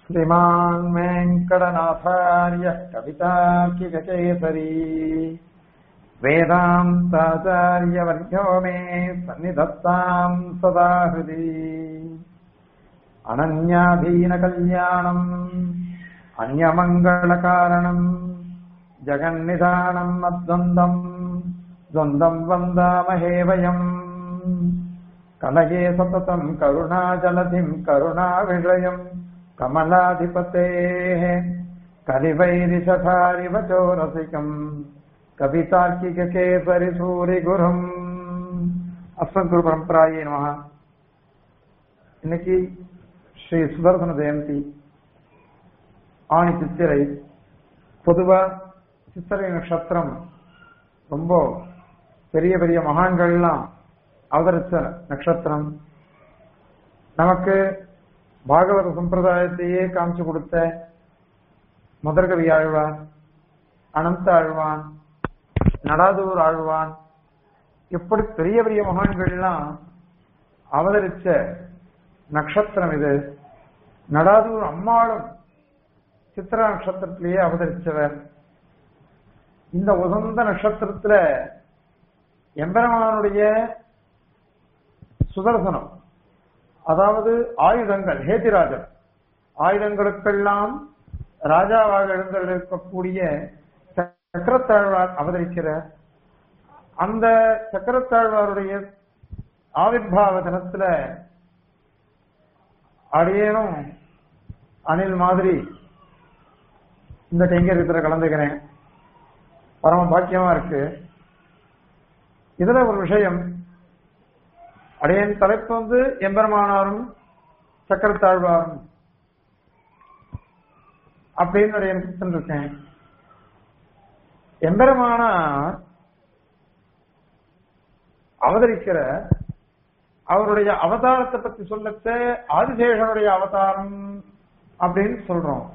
श्रीमान् वेङ्कटनाथार्यः कवितार्किककेसरी वेदान्ताचार्यवर्यो मे सन्निधत्ताम् सदा हृदि अनन्याधीनकल्याणम् अन्यमङ्गलकारणम् जगन्निधानम् अद्वन्द्वम् द्वन्द्वम् वन्दामहे वयम् कलये सततम् करुणाजलधिम् करुणाविषयम् कमलाधिपतेः कलिवैरिशठारिवचो रसिकम् कवितार्किककेसरि सूरिगुरुम् அஸ்வன் குரு பரம்பராயே நமக இன்னைக்கு ஸ்ரீ சுதர்சன ஜெயந்தி ஆணி சித்திரை பொதுவா சித்திரை நட்சத்திரம் ரொம்ப பெரிய பெரிய மகான்கள்லாம் அவதரிச்ச நட்சத்திரம் நமக்கு பாகவத சம்பிரதாயத்தையே காமிச்சு கொடுத்த முதற்கவி ஆழ்வான் அனந்த ஆழ்வான் நடாதூர் ஆழ்வான் இப்படி பெரிய பெரிய மகான்கள்லாம் அவதரிச்ச நட்சத்திரம் இது நடாதூர் அம்மாளும் சித்திரா நட்சத்திரத்திலேயே அவதரிச்சவர் இந்த உகந்த நட்சத்திரத்துல எம்பெருமானுடைய சுதர்சனம் அதாவது ஆயுதங்கள் ஹேதிராஜர் ஆயுதங்களுக்கெல்லாம் ராஜாவாக எழுந்திருக்கக்கூடிய சக்கரத்தாழ்வார் அவதரிக்கிறார் அந்த சக்கரத்தாழ்வாருடைய ஆவிர்வாவ தினத்துல அடியேனும் அணில் மாதிரி இந்த கைங்கரியத்துல கலந்துக்கிறேன் பரம பாக்கியமா இருக்கு இதுல ஒரு விஷயம் அடையன் தலைப்பு வந்து எம்பெருமானாரும் சக்கரத்தாழ்வாரும் அப்படின்னு ஒரு எனக்கு இருக்கேன் எம்பெருமானார் அவதரிக்கிற அவருடைய அவதாரத்தை பத்தி சொல்லத்த ஆதிசேஷனுடைய அவதாரம் அப்படின்னு சொல்றோம்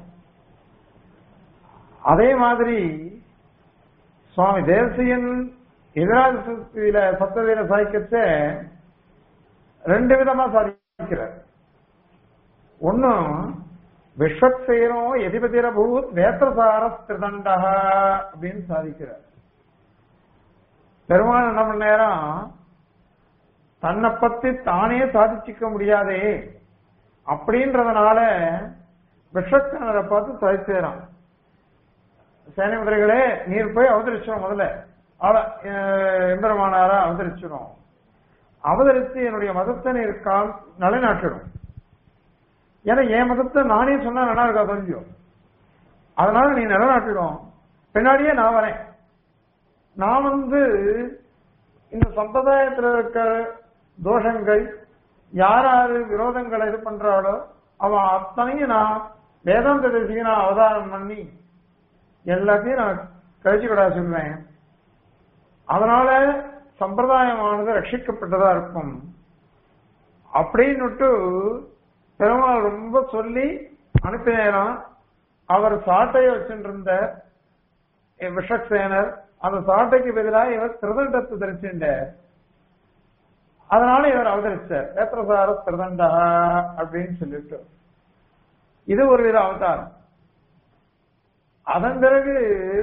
அதே மாதிரி சுவாமி தேவசியன் எதிராஜ சப்தவீர சாய்க்கத்தை ரெண்டு விதமா சாதிக்கிறார் ஒன்னும் விஸ்வக்சேனோ எதிபதிரபூத் வேத்திரசார திருதண்டா அப்படின்னு சாதிக்கிறார் பெருமாள் என்ன பண்ண நேரம் தன்னை பத்தி தானே சாதிச்சுக்க முடியாதே அப்படின்றதுனால விஸ்வக்சேனரை பார்த்து சாதிச்சாராம் சேனை முதிரைகளே நீர் போய் அவதரிச்சோம் முதல்ல எம்பெருமானாரா அவதரிச்சிடும் அவதரித்து என்னுடைய மதத்தை நீர் நிலைநாட்டிடும் ஏன்னா என் மதத்தை நானே சொன்னா நல்லா இருக்கா தெரியும் அதனால நீ நிலைநாட்டிடும் பின்னாடியே நான் வரேன் நான் வந்து இந்த சம்பிரதாயத்தில் இருக்கிற தோஷங்கள் யார் யாரு விரோதங்களை இது பண்றாளோ அவன் அத்தனையும் நான் வேதாந்த தேசிக்கு நான் அவதாரம் பண்ணி எல்லாத்தையும் நான் கழிச்சு விடா சொல்லுவேன் அதனால சம்பிரதாயமானது ரட்சிக்கப்பட்டதா இருக்கும் அப்படின்னுட்டு பெருமாள் ரொம்ப சொல்லி அனுப்பினேராம் அவர் சாட்டையை வச்சுட்டு இருந்த விஷக்சேனர் அந்த சாட்டைக்கு பதிலாக இவர் திருதண்டத்தை தரிச்சுண்ட அதனால இவர் அவதரிச்சார் வேத்திரசார திருதண்டா அப்படின்னு சொல்லிட்டு இது ஒரு வித அவதாரம் அதன் பிறகு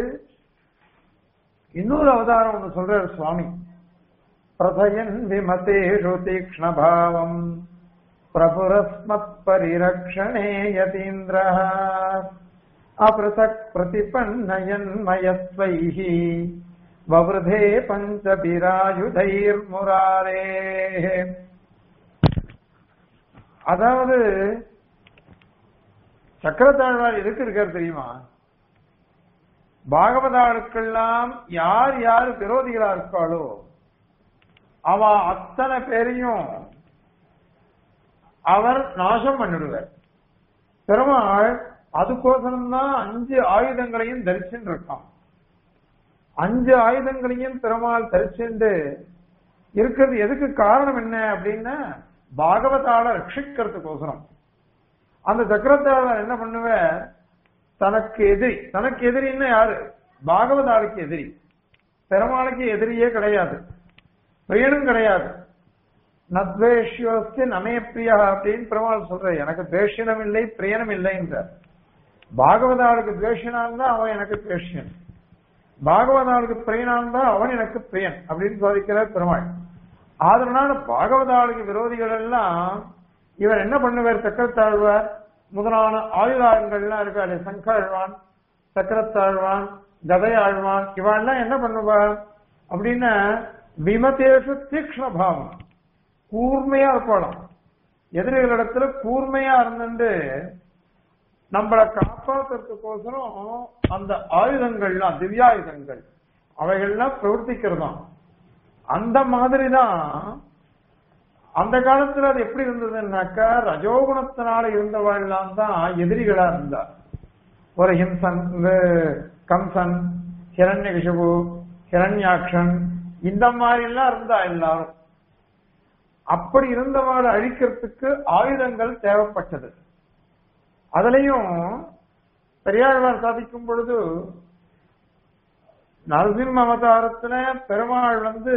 இன்னொரு அவதாரம் ஒன்று சொல்றார் சுவாமி பிரதயன் விமதேஷு தீக்ஷ்ணபாவம் பிரபுரஸ்மத் பரிரக்ஷணே யதீந்திர அபிருதக் பிரதிபன்னயன் மயஸ்வைஹி வவ்ருதே பஞ்சபிராயுதைர் முராரே அதாவது சக்கரத்தாழ்வார் எதுக்கு இருக்கார் தெரியுமா பாகவதாளுக்கெல்லாம் யார் யார் விரோதிகளா இருக்காளோ அவ அத்தனை பேரையும் அவர் நாசம் பண்ணிடுவார் பெருமாள் அதுக்கோசரம் தான் அஞ்சு ஆயுதங்களையும் தரிச்சுட்டு இருக்கான் அஞ்சு ஆயுதங்களையும் பெருமாள் தரிச்சுண்டு இருக்கிறது எதுக்கு காரணம் என்ன அப்படின்னா பாகவதால ரட்சிக்கிறதுக்கோசரம் அந்த சக்கரத்தாளர் என்ன பண்ணுவார் தனக்கு எதிரி தனக்கு எதிரின்னா யாரு பாகவதாளுக்கு எதிரி பெருமாளுக்கு எதிரியே கிடையாது பிரியனும் கிடையாது நத்வேஷ்யோஸ்தி நமே பிரியா அப்படின்னு பெருமாள் சொல்ற எனக்கு துவேஷனம் இல்லை பிரியனம் இல்லைன்றார் பாகவதாளுக்கு துவேஷனா இருந்தா அவன் எனக்கு துவேஷன் பாகவதாளுக்கு பிரியனா இருந்தா அவன் எனக்கு பிரியன் அப்படின்னு சாதிக்கிறார் பெருமாள் அதனால பாகவதாளுக்கு விரோதிகள் எல்லாம் இவர் என்ன பண்ணுவார் சக்கரத்தாழ்வார் முதலான ஆயுதாங்கள்லாம் இருக்காரு சங்காழ்வான் சக்கரத்தாழ்வான் கதையாழ்வான் இவெல்லாம் என்ன பண்ணுவார் அப்படின்னா விமதேஷு தீக்ஷ்ண பாவம் கூர்மையா இருப்பாளாம் எதிரிகளிடத்துல கூர்மையா இருந்துட்டு நம்மளை காப்பாத்துறதுக்கோசரம் அந்த ஆயுதங்கள்லாம் திவ்யாயுதங்கள் அவைகள்லாம் பிரவர்த்திக்கிறதாம் அந்த மாதிரிதான் அந்த காலத்துல அது எப்படி இருந்ததுன்னாக்கா ரஜோகுணத்தினால இருந்தவாள்லாம் தான் எதிரிகளா இருந்தா ஒரு ஹிம்சன் இந்த கம்சன் ஹிரண்யகிஷபு ஹிரண்யாக்ஷன் இந்த மாதிரி எல்லாம் இருந்தா எல்லாரும் அப்படி இருந்தவாளை அழிக்கிறதுக்கு ஆயுதங்கள் தேவைப்பட்டது அதுலயும் பெரியாழ்வார் சாதிக்கும் பொழுது நரசிம்ம அவதாரத்துல பெருமாள் வந்து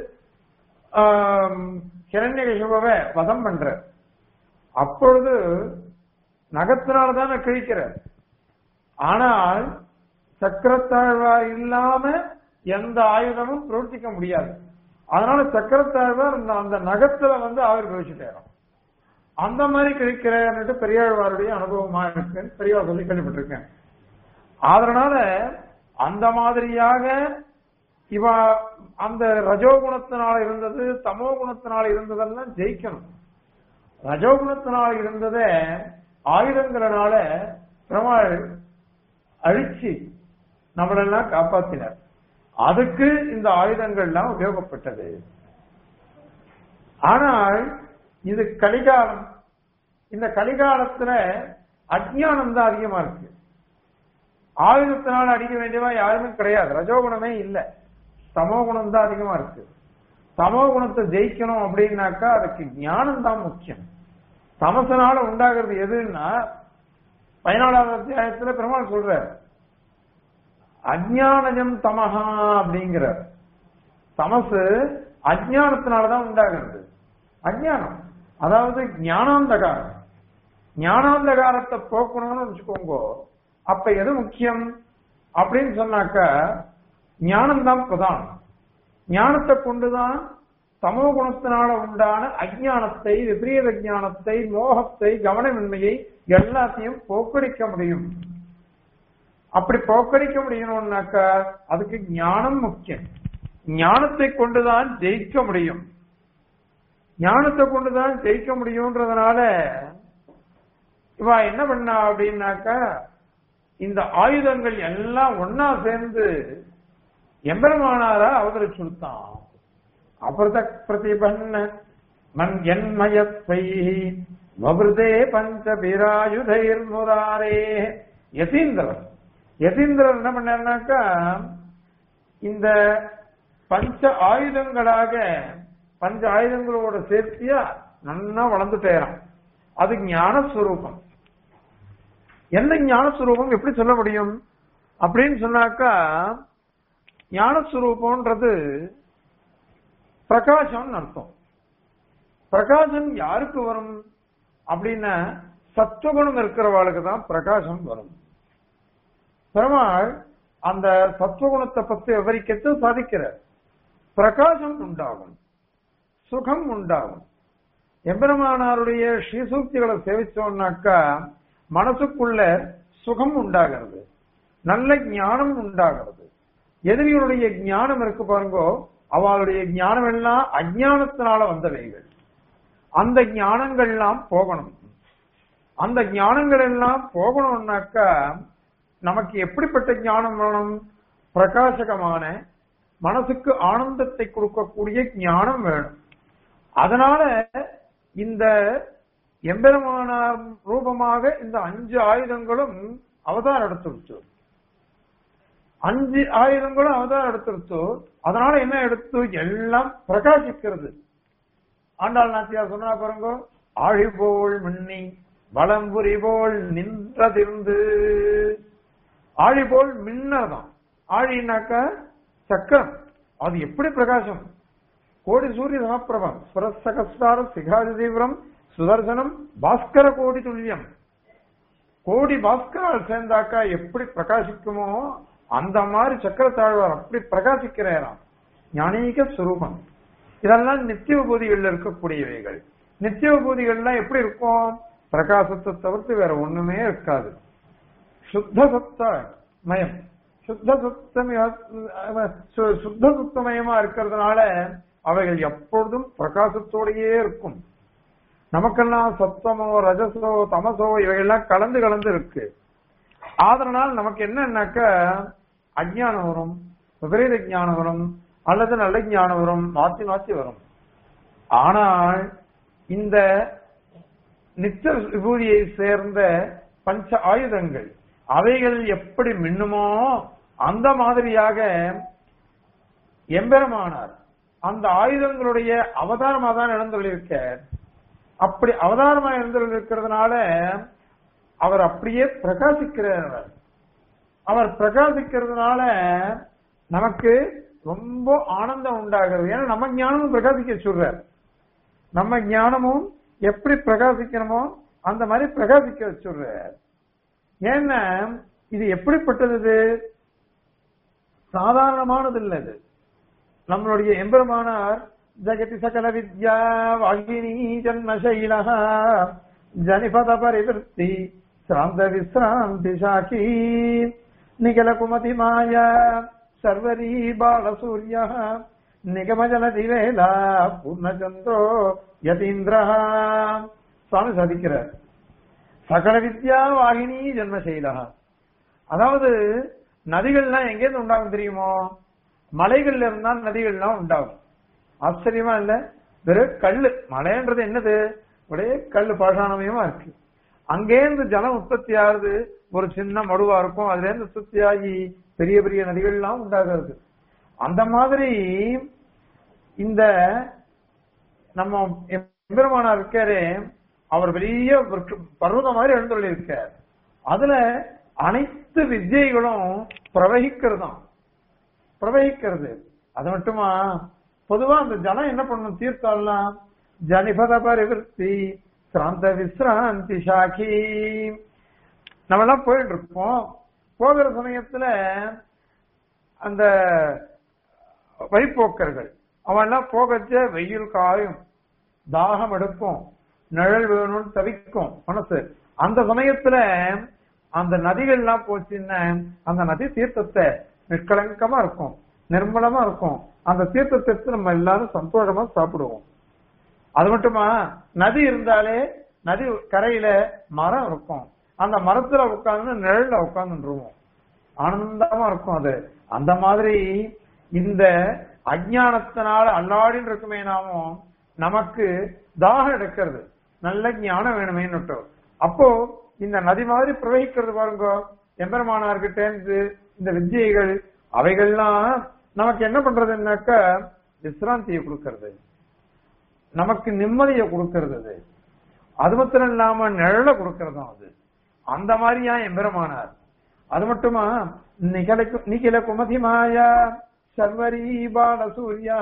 ஹிரண்யகிஷபவை வதம் பண்ற அப்பொழுது நகத்தினால்தானே கிழிக்கிறார் ஆனால் சக்கரத்தாழ்வார் இல்லாம எந்த ஆயுதமும் பிரவர்த்திக்க முடியாது அதனால சக்கரத்தாழ்வார் அந்த அந்த நகத்துல வந்து ஆவிர் பிரவேசிட்டாராம் அந்த மாதிரி கிடைக்கிறார்னுட்டு பெரியாழ்வாருடைய அனுபவமா இருக்குன்னு பெரியவார் சொல்லி கேள்விப்பட்டிருக்கேன் அதனால அந்த மாதிரியாக இவ அந்த ரஜோகுணத்தினால இருந்தது தமோ குணத்தினால இருந்ததெல்லாம் ஜெயிக்கணும் ரஜோகுணத்தினால இருந்ததை ஆயுதங்களினால பெருமாள் அழிச்சு நம்மளெல்லாம் காப்பாத்தினார் அதுக்கு இந்த ஆயுதங்கள்லாம் உபயோகப்பட்டது ஆனால் இது கலிகாலம் இந்த கலிகாலத்துல அஜ்ஞானம் தான் அதிகமா இருக்கு ஆயுதத்தினால அடிக்க வேண்டியவா யாருமே கிடையாது ரஜோகுணமே இல்ல தமோ குணம் தான் அதிகமா இருக்கு தமோ குணத்தை ஜெயிக்கணும் அப்படின்னாக்கா அதுக்கு ஞானம் தான் முக்கியம் தமசனால உண்டாகிறது எதுன்னா பதினாலாவது அத்தியாயத்துல பெருமாள் சொல்றார் அஜ்ஞானஜம் தமஹா அப்படிங்கிறார் தமசு அஜ்ஞானத்தினாலதான் உண்டாகிறது அஜ்ஞானம் அதாவது ஞானாந்தகாரம் ஞானாந்தகாரத்தை போக்கணும்னு வச்சுக்கோங்க அப்ப எது முக்கியம் அப்படின்னு சொன்னாக்கா ஞானம்தான் பிரதானம் ஞானத்தை கொண்டுதான் தமோ குணத்தினால உண்டான அஜ்ஞானத்தை விபரீத ஞானத்தை மோகத்தை கவனமின்மையை எல்லாத்தையும் போக்கடிக்க முடியும் அப்படி போக்கடிக்க முடியணும்னாக்கா அதுக்கு ஞானம் முக்கியம் ஞானத்தை கொண்டுதான் ஜெயிக்க முடியும் ஞானத்தை கொண்டுதான் ஜெயிக்க முடியும்ன்றதுனால இவ என்ன பண்ணா அப்படின்னாக்கா இந்த ஆயுதங்கள் எல்லாம் ஒன்னா சேர்ந்து எம்பெருமானாரா அவதரிச்சுட்டான் அபிரத பிரதிபன்ன மன் என்மயத்வை வபிருதே பஞ்ச பிராயுதைர் முராரே யதீந்திரர் யதீந்திரர் என்ன பண்ணாருனாக்கா இந்த பஞ்ச ஆயுதங்களாக பஞ்ச ஆயுதங்களோட சேர்த்தியா நன்னா வளர்ந்துட்டேறான் அது ஞானஸ்வரூபம் என்ன ஞானஸ்வரூபம் எப்படி சொல்ல முடியும் அப்படின்னு சொன்னாக்கா ஞானஸ்வரூபம்ன்றது பிரகாசம் அர்த்தம் பிரகாசம் யாருக்கு வரும் அப்படின்னா சத்துவகுணம் இருக்கிறவாளுக்கு தான் பிரகாசம் வரும் பெருமாள் அந்த சத்துவகுணத்தை பத்தி விவரிக்கிறது சாதிக்கிறார் பிரகாசம் உண்டாகும் சுகம் உண்டாகும் எம்பெருமானாருடைய ஸ்ரீசூக்திகளை சேவிச்சோம்னாக்கா மனசுக்குள்ள சுகம் உண்டாகிறது நல்ல ஞானம் உண்டாகிறது எதிரிகளுடைய ஞானம் இருக்கு பாருங்கோ அவளுடைய ஞானம் எல்லாம் அஜானத்தினால வந்தவைகள் அந்த ஞானங்கள்லாம் போகணும் அந்த ஞானங்கள் எல்லாம் போகணும்னாக்கா நமக்கு எப்படிப்பட்ட ஞானம் வேணும் பிரகாசகமான மனசுக்கு ஆனந்தத்தை கொடுக்கக்கூடிய ஞானம் வேணும் அதனால இந்த எம்பெருமானார் ரூபமாக இந்த அஞ்சு ஆயுதங்களும் அவதாரம் எடுத்துருச்சு அஞ்சு ஆயுதங்களும் அவதாரம் எடுத்துருச்சு அதனால என்ன எடுத்து எல்லாம் பிரகாசிக்கிறது ஆண்டாள் நாச்சியார் சொன்னா பாருங்க ஆழி போல் மின்னி வளம்புரி போல் நின்றதிருந்து ஆழி போல் மின்னர்தான் ஆழினாக்கா சக்கரம் அது எப்படி பிரகாசம் கோடி சூரிய சமப்பிரபம் சுரசகஸ்தார சிகாதி தீவிரம் சுதர்சனம் பாஸ்கர கோடி துல்லியம் கோடி பாஸ்கரால் சேர்ந்தாக்கா எப்படி பிரகாசிக்குமோ அந்த மாதிரி சக்கர தாழ்வார் அப்படி பிரகாசிக்கிறாராம் ஞானீக சுரூபம் இதெல்லாம் நித்திய விபூதிகள்ல இருக்கக்கூடியவைகள் நித்திய விபூதிகள்லாம் எப்படி இருக்கும் பிரகாசத்தை தவிர்த்து வேற ஒண்ணுமே இருக்காது சுத்த சுத்த மயம் சுத்த சுத்தமய சு- சுத்த சுத்தமயமா இருக்கிறதுனால அவைகள் எப்பொழுதும் பிரகாசத்தோடையே இருக்கும் நமக்கெல்லாம் சத்தமோ ரஜசோ தமசோ இவைகள்லாம் கலந்து கலந்து இருக்கு அதனால் நமக்கு என்னன்னாக்க அஜ்ஞானம் வரும் விபரீத ஞானம் வரும் அல்லது நல்ல ஞானம் வரும் மாத்தி மாத்தி வரும் ஆனால் இந்த நித்திய விபூதியை சேர்ந்த பஞ்ச ஆயுதங்கள் அவைகள் எப்படி மின்னுமோ அந்த மாதிரியாக எம்பெருமானார் அந்த ஆயுதங்களுடைய அவதாரமா தான் நடந்துள்ளிருக்க அப்படி அவதாரமா இருந்திருக்கிறதுனால அவர் அப்படியே பிரகாசிக்கிறார் அவர். அவர் பிரகாசிக்கிறதுனால நமக்கு ரொம்ப ஆனந்தம் உண்டாகிறது ஏன்னா நம்ம ஞானமும் பிரகாசிக்க சொல்றார் நம்ம ஞானமும் எப்படி பிரகாசிக்கணுமோ அந்த மாதிரி பிரகாசிக்க வச்சுடுறார் ஏன்னா இது எப்படிப்பட்டது இது? சாதாரணமானது இல்ல இது நம்மளுடைய எம்பெருமானார் ஜெகதி சகல வித்யா வாகினி ஜன்மசைலா ஜனிபத பரிவர்த்தி சிராந்த விசிராந்தி சாக்கி நிகல குமதி மாயா சர்வரி பாலசூரிய நிகமஜல திவேலா பூர்ணச்சந்திரோ யதீந்திரா சுவாமி சாதிக்கிறார் சகல வித்யா வாகினி ஜென்மசைலா அதாவது நதிகள்லாம் எங்கேருந்து உண்டாகும் தெரியுமோ மலைகள்ல இருந்தா நதிகள்லாம் உண்டாகும் ஆச்சரியமா இல்ல வெறும் கல்லு மலைன்றது என்னது ஒரே கல்லு பாஷாணமயமா இருக்கு அங்கேருந்து ஜலம் உற்பத்தி ஆகுது ஒரு சின்ன மடுவா இருக்கும் அதுல இருந்து உற்பத்தி ஆகி பெரிய பெரிய நதிகள்லாம் உண்டாகிறது அந்த மாதிரி இந்த நம்ம எம்பெருமானா இருக்காரு அவர் பெரிய விருட்ச- பர்வதம் மாதிரி எழுந்துள்ள இருக்கார் அதுல அனைத்து வித்யைகளும் பிரவகிக்கிறதாம் பிரவகிக்கிறது அது மட்டுமா பொதுவா அந்த ஜலம் என்ன பண்ணும் தீர்த்தம்லாம் ஜனிபத பரிவர்த்தி சிராந்த விசிராந்தி சாக்கி நம்ம எல்லாம் போயிட்டு இருப்போம் போகிற சமயத்துல அந்த வழிப்போக்கர்கள் அவன் எல்லாம் போகச்ச வெயில் காயும் தாகம் எடுக்கும் நிழல் வேணும்னு தவிக்கும் மனசு அந்த சமயத்துல அந்த நதிகள்லாம் போச்சுன்னா அந்த நதி தீர்த்தத்தை நிஷ்கலங்கமா இருக்கும் நிர்மலமா இருக்கும் அந்த தீர்த்தத்தை எடுத்து நம்ம எல்லாரும் சந்தோஷமா சாப்பிடுவோம் அது மட்டுமா நதி இருந்தாலே நதி கரையில மரம் இருக்கும் அந்த மரத்துல உட்கார்ந்து நிழல்ல உட்கார்ந்துருவோம் ஆனந்தமா இருக்கும் அது அந்த மாதிரி இந்த அஜ்ஞானத்தினால அல்லாடின்னு இருக்குமே நாமும் நமக்கு தாகம் எடுக்கிறது நல்ல ஞானம் வேணுமேன்னு அப்போ இந்த நதி மாதிரி பிரவகிக்கிறது பாருங்க எம்பெருமானார்கிட்ட இருந்து இந்த வித்தியைகள் அவைகள்லாம் நமக்கு என்ன பண்றதுன்னாக்க விசிராந்தியை கொடுக்கறது நமக்கு நிம்மதியை கொடுக்கறது அது அது மாத்திரம் இல்லாம நிழல கொடுக்கறதும் அது அந்த மாதிரியா எம்பெருமானார் அது மட்டுமா நிகழ நிகில குமதி மாயா சர்வரி பால சூர்யா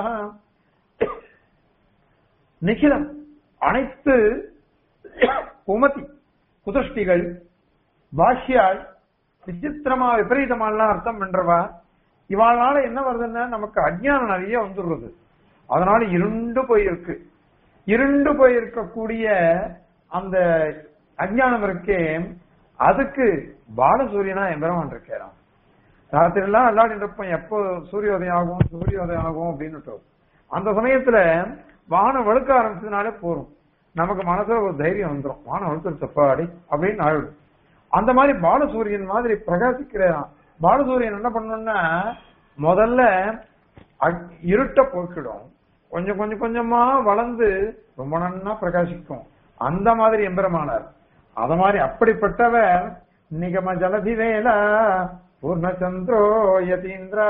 நிகிலம் அனைத்து குமதி குதிருஷ்டிகள் பாஷ்யாள் விசித்திரமா விபரீதமாலாம் அர்த்தம் பண்றவா இவாளால என்ன வருதுன்னா நமக்கு அஜ்ஞானம் நிறைய வந்துடுறது அதனால இருண்டு போயிருக்கு இருண்டு போயிருக்கக்கூடிய அந்த அஜ்ஞானம் இருக்கே அதுக்கு பாலசூரியனா எம்பெருமான் இருக்கிறான் ராத்திரி எல்லாம் விளையாடிட்டு இருப்போம் எப்போ சூரியோதயம் ஆகும் சூரியோதயம் ஆகும் அப்படின்னு அந்த சமயத்துல வானம் வழுக்க ஆரம்பிச்சதுனாலே போறோம் நமக்கு மனசுல ஒரு தைரியம் வந்துடும் வானம் வழுத்துருச்சப்பாடி அப்படின்னு ஆயிடும் அந்த மாதிரி பாலசூரியன் மாதிரி பிரகாசிக்கிறான் பாலசூரியன் என்ன பண்ணணும்னா முதல்ல அக்- இருட்ட போக்கிடும் கொஞ்சம் கொஞ்சம் கொஞ்சமா வளர்ந்து ரொம்ப நன்னா பிரகாசிக்கும் அந்த மாதிரி எம்பெருமானார் அத மாதிரி அப்படிப்பட்டவர் நிகம ஜலதி வேலா பூர்ணச்சந்திரோ யதீந்திரா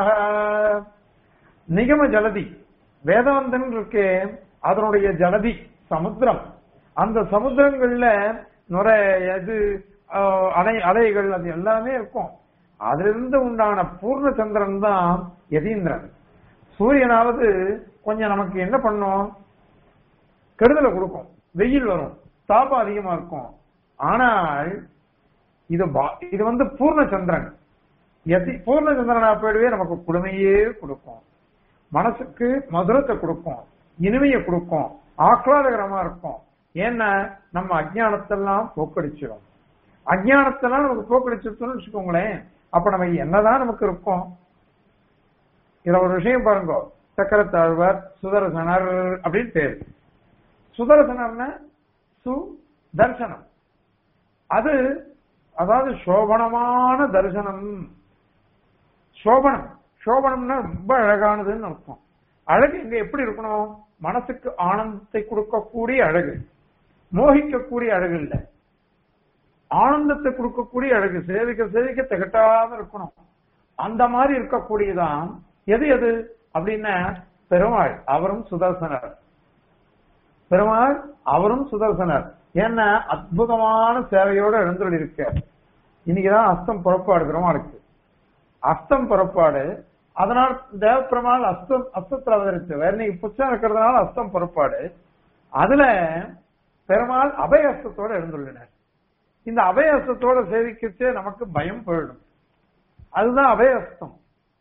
நிகம ஜலதி வேதவந்தன் இருக்கே அதனுடைய ஜலதி சமுத்திரம் அந்த சமுத்திரங்கள்ல நுரை எது ஆஹ், அலை அலைகள் அது எல்லாமே இருக்கும் அதிலிருந்து உண்டான பூர்ணச்சந்திரன் தான் யதீந்திரன் சூரியனாவது கொஞ்சம் நமக்கு என்ன பண்ணும் கெடுதலை கொடுக்கும் வெயில் வரும் தாபம் அதிகமா இருக்கும் ஆனால் இது பா- இது வந்து பூர்ணச்சந்திரன் எதி பூர்ணச்சந்திரனா போயிடுவே நமக்கு குளுமையே கொடுக்கும் மனசுக்கு மதுரத்தை கொடுக்கும் இனிமையை கொடுக்கும் ஆஹ்லாதகரமா இருக்கும் ஏன்னா நம்ம அஜ்ஞானத்தெல்லாம் போக்கடிச்சிடும் அஜ்ஞானத்தெல்லாம் நமக்கு போக்கடிச்சிருச்சோம்னு வச்சுக்கோங்களேன் அப்ப நம்ம என்னதான் நமக்கு இருக்கும் இதுல ஒரு விஷயம் பாருங்க சக்கரத்தாழ்வார் சுதர்சனர் அப்படின்னு பேரு சுதர்சனர்னா சு தர்சனம் அது அதாவது சோபனமான தரிசனம் சோபனம் சோபனம்னா ரொம்ப அழகானதுன்னு அர்த்தம் அழகு இங்க எப்படி இருக்கணும் மனசுக்கு ஆனந்தத்தை கொடுக்கக்கூடிய அழகு மோகிக்கக்கூடிய அழகு இல்ல ஆனந்தத்தை கொடுக்கக்கூடிய அழகு சேவிக்க சேவிக்க திகட்டாம இருக்கணும் அந்த மாதிரி இருக்கக்கூடியதான் எது எது அப்படின்னா பெருமாள் அவரும் சுதர்சனர் பெருமாள் அவரும் சுதர்சனர் ஏன்னா அற்புதமான சேவையோட எழுந்துள்ள இருக்க இன்னைக்குதான் அஸ்தம் புறப்பாடு பெருமாளுக்கு அஸ்தம் புறப்பாடு அதனால் தேவப்பெருமாள் அஸ்தம் அஸ்தத்தில் அவதரித்து வேற இன்னைக்கு புச்சம் இருக்கிறதுனால அஸ்தம் புறப்பாடு அதுல பெருமாள் அபய அஸ்தத்தோட எழுந்துள்ளனர் இந்த அபய அஸ்தத்தோட சேவிக்கச்சே நமக்கு பயம் போயிடும் அதுதான் அபயஸ்தம்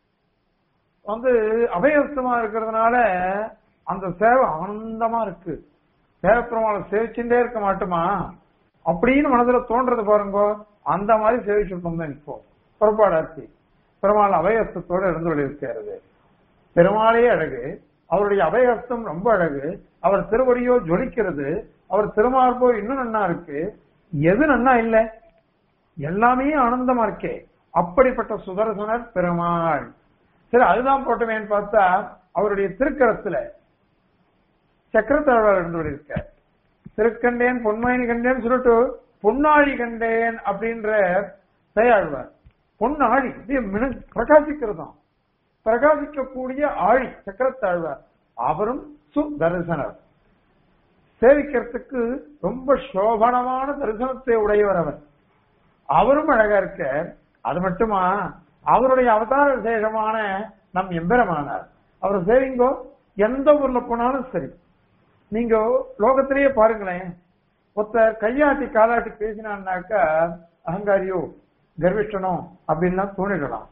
வந்து அபயஸ்தமா இருக்கிறதுனால அந்த சேவை ஆனந்தமா இருக்கு சேவப்பெருமாளை சேவிச்சுட்டே இருக்க மாட்டோமா அப்படின்னு மனதுல தோன்றது பாருங்க அந்த மாதிரி சேவிச்சுட்டு தான் இப்போ புறப்பாடாச்சு பெருமாள் அபயஸ்தத்தோட இருந்து இருக்கிறது பெருமாளே அழகு அவருடைய அபயஸ்தம் ரொம்ப அழகு அவர் திருவடியோ ஜொலிக்கிறது அவர் திருமார்போ இன்னும் நன்னா இருக்கு எது நன்னா இல்ல எல்லாமே ஆனந்தமா இருக்கே அப்படிப்பட்ட சுதர்சனர் பெருமாள் சரி அதுதான் போட்டவேன்னு பார்த்தா அவருடைய திருக்கரத்துல சக்கரத்தாழ்வார் இருந்து இருக்க திருக்கண்டேன் பொன்மயினி கண்டேன் சொல்லிட்டு பொன்னாழி கண்டேன் அப்படின்ற தயாழ்வார் பொன்னாழி இது மினு- பிரகாசிக்கிறதாம் பிரகாசிக்கக்கூடிய ஆழி சக்கரத்தாழ்வார் அவரும் சுதரிசனர் சேவிக்கிறதுக்கு ரொம்ப சோபனமான தரிசனத்தை உடையவர் அவர் அவரும் அழகா இருக்க அது மட்டுமா அவருடைய அவதார விசேஷமான நம் எம்பெருமானார் அவர் சேவிங்கோ எந்த ஊர்ல போனாலும் சரி நீங்க லோகத்திலேயே பாருங்களேன் ஒருத்தர் கையாட்டி காலாட்டி பேசினான்னாக்கா அகங்காரியோ கர்விஷ்டனோ அப்படின்லாம் தோணிடலாம்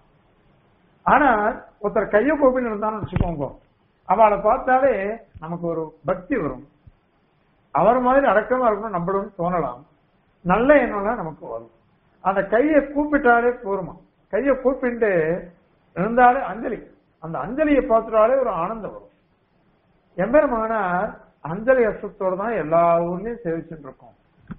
ஆனா ஒருத்தர் கைய கோபின்னு இருந்தான்னு வச்சுக்கோங்க அவளை பார்த்தாலே நமக்கு ஒரு பக்தி வரும் அவர் மாதிரி அடக்கமா இருக்கணும் நம்மளும் தோணலாம் நல்ல எண்ணம்லாம் நமக்கு வரும் அந்த கையை கூப்பிட்டாலே போருமா கையை கூப்பிட்டு இருந்தாலே அஞ்சலி அந்த அஞ்சலியை பார்த்துட்டாலே ஒரு ஆனந்தம் வரும் எம்பெருமானார் அஞ்சலி அஸ்தத்தோட தான் எல்லா ஊர்லயும் சேவிச்சுட்டு இருக்கோம்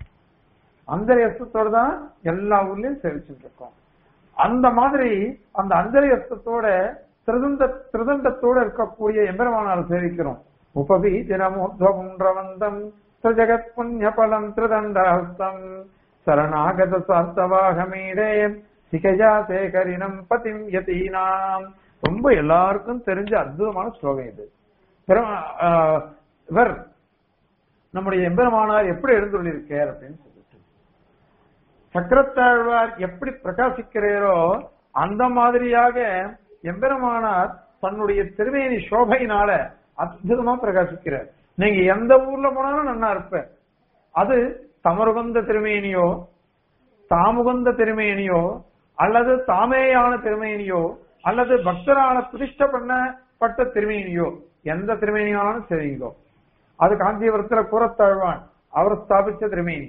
அஞ்சலி அஸ்தத்தோட தான் எல்லா ஊர்லயும் சேவிச்சுட்டு இருக்கோம் அந்த மாதிரி அந்த அஞ்சலி அஸ்தத்தோட திருதண்ட திருதண்டத்தோட இருக்கக்கூடிய எம்பெருமானார் சேவிக்கிறோம் உபவி தினமுத்வகுன்றவந்தம் ஜெகத் புண்ணிய பலம் திருதண்டஹஸ்தம் சரணாகத சார்த்தவாகமீடே சிகையா சேகரினம் பதிம் யதீனாம் ரொம்ப எல்லாருக்கும் தெரிஞ்ச அற்புதமான ஸ்லோகம் இது பெரும்- ஆஹ் இவர் நம்முடைய எம்பெருமானார் எப்படி எழுந்துள்ளிருக்கார் அப்படின்னு சொல்லிட்டு சக்கரத்தாழ்வார் எப்படி பிரகாசிக்கிறீரோ அந்த மாதிரியாக எம்பெருமானார் தன்னுடைய திருமேனி சோபையினால அற்புதமா பிரகாசிக்கிறார் நீங்க எந்த ஊர்ல போனாலும் நன்னா இருப்ப அது தமருகந்த திருமேனியோ தாமுகந்த திருமேனியோ அல்லது தாமேயான திருமேனியோ அல்லது பக்தரான பிரதிஷ்ட பண்ணப்பட்ட திருமேனியோ எந்த திருமேனியானாலும் சரிங்கோ அது காஞ்சிபுரத்துல கூறத்தாழ்வான் அவர் ஸ்தாபிச்ச திருமேனி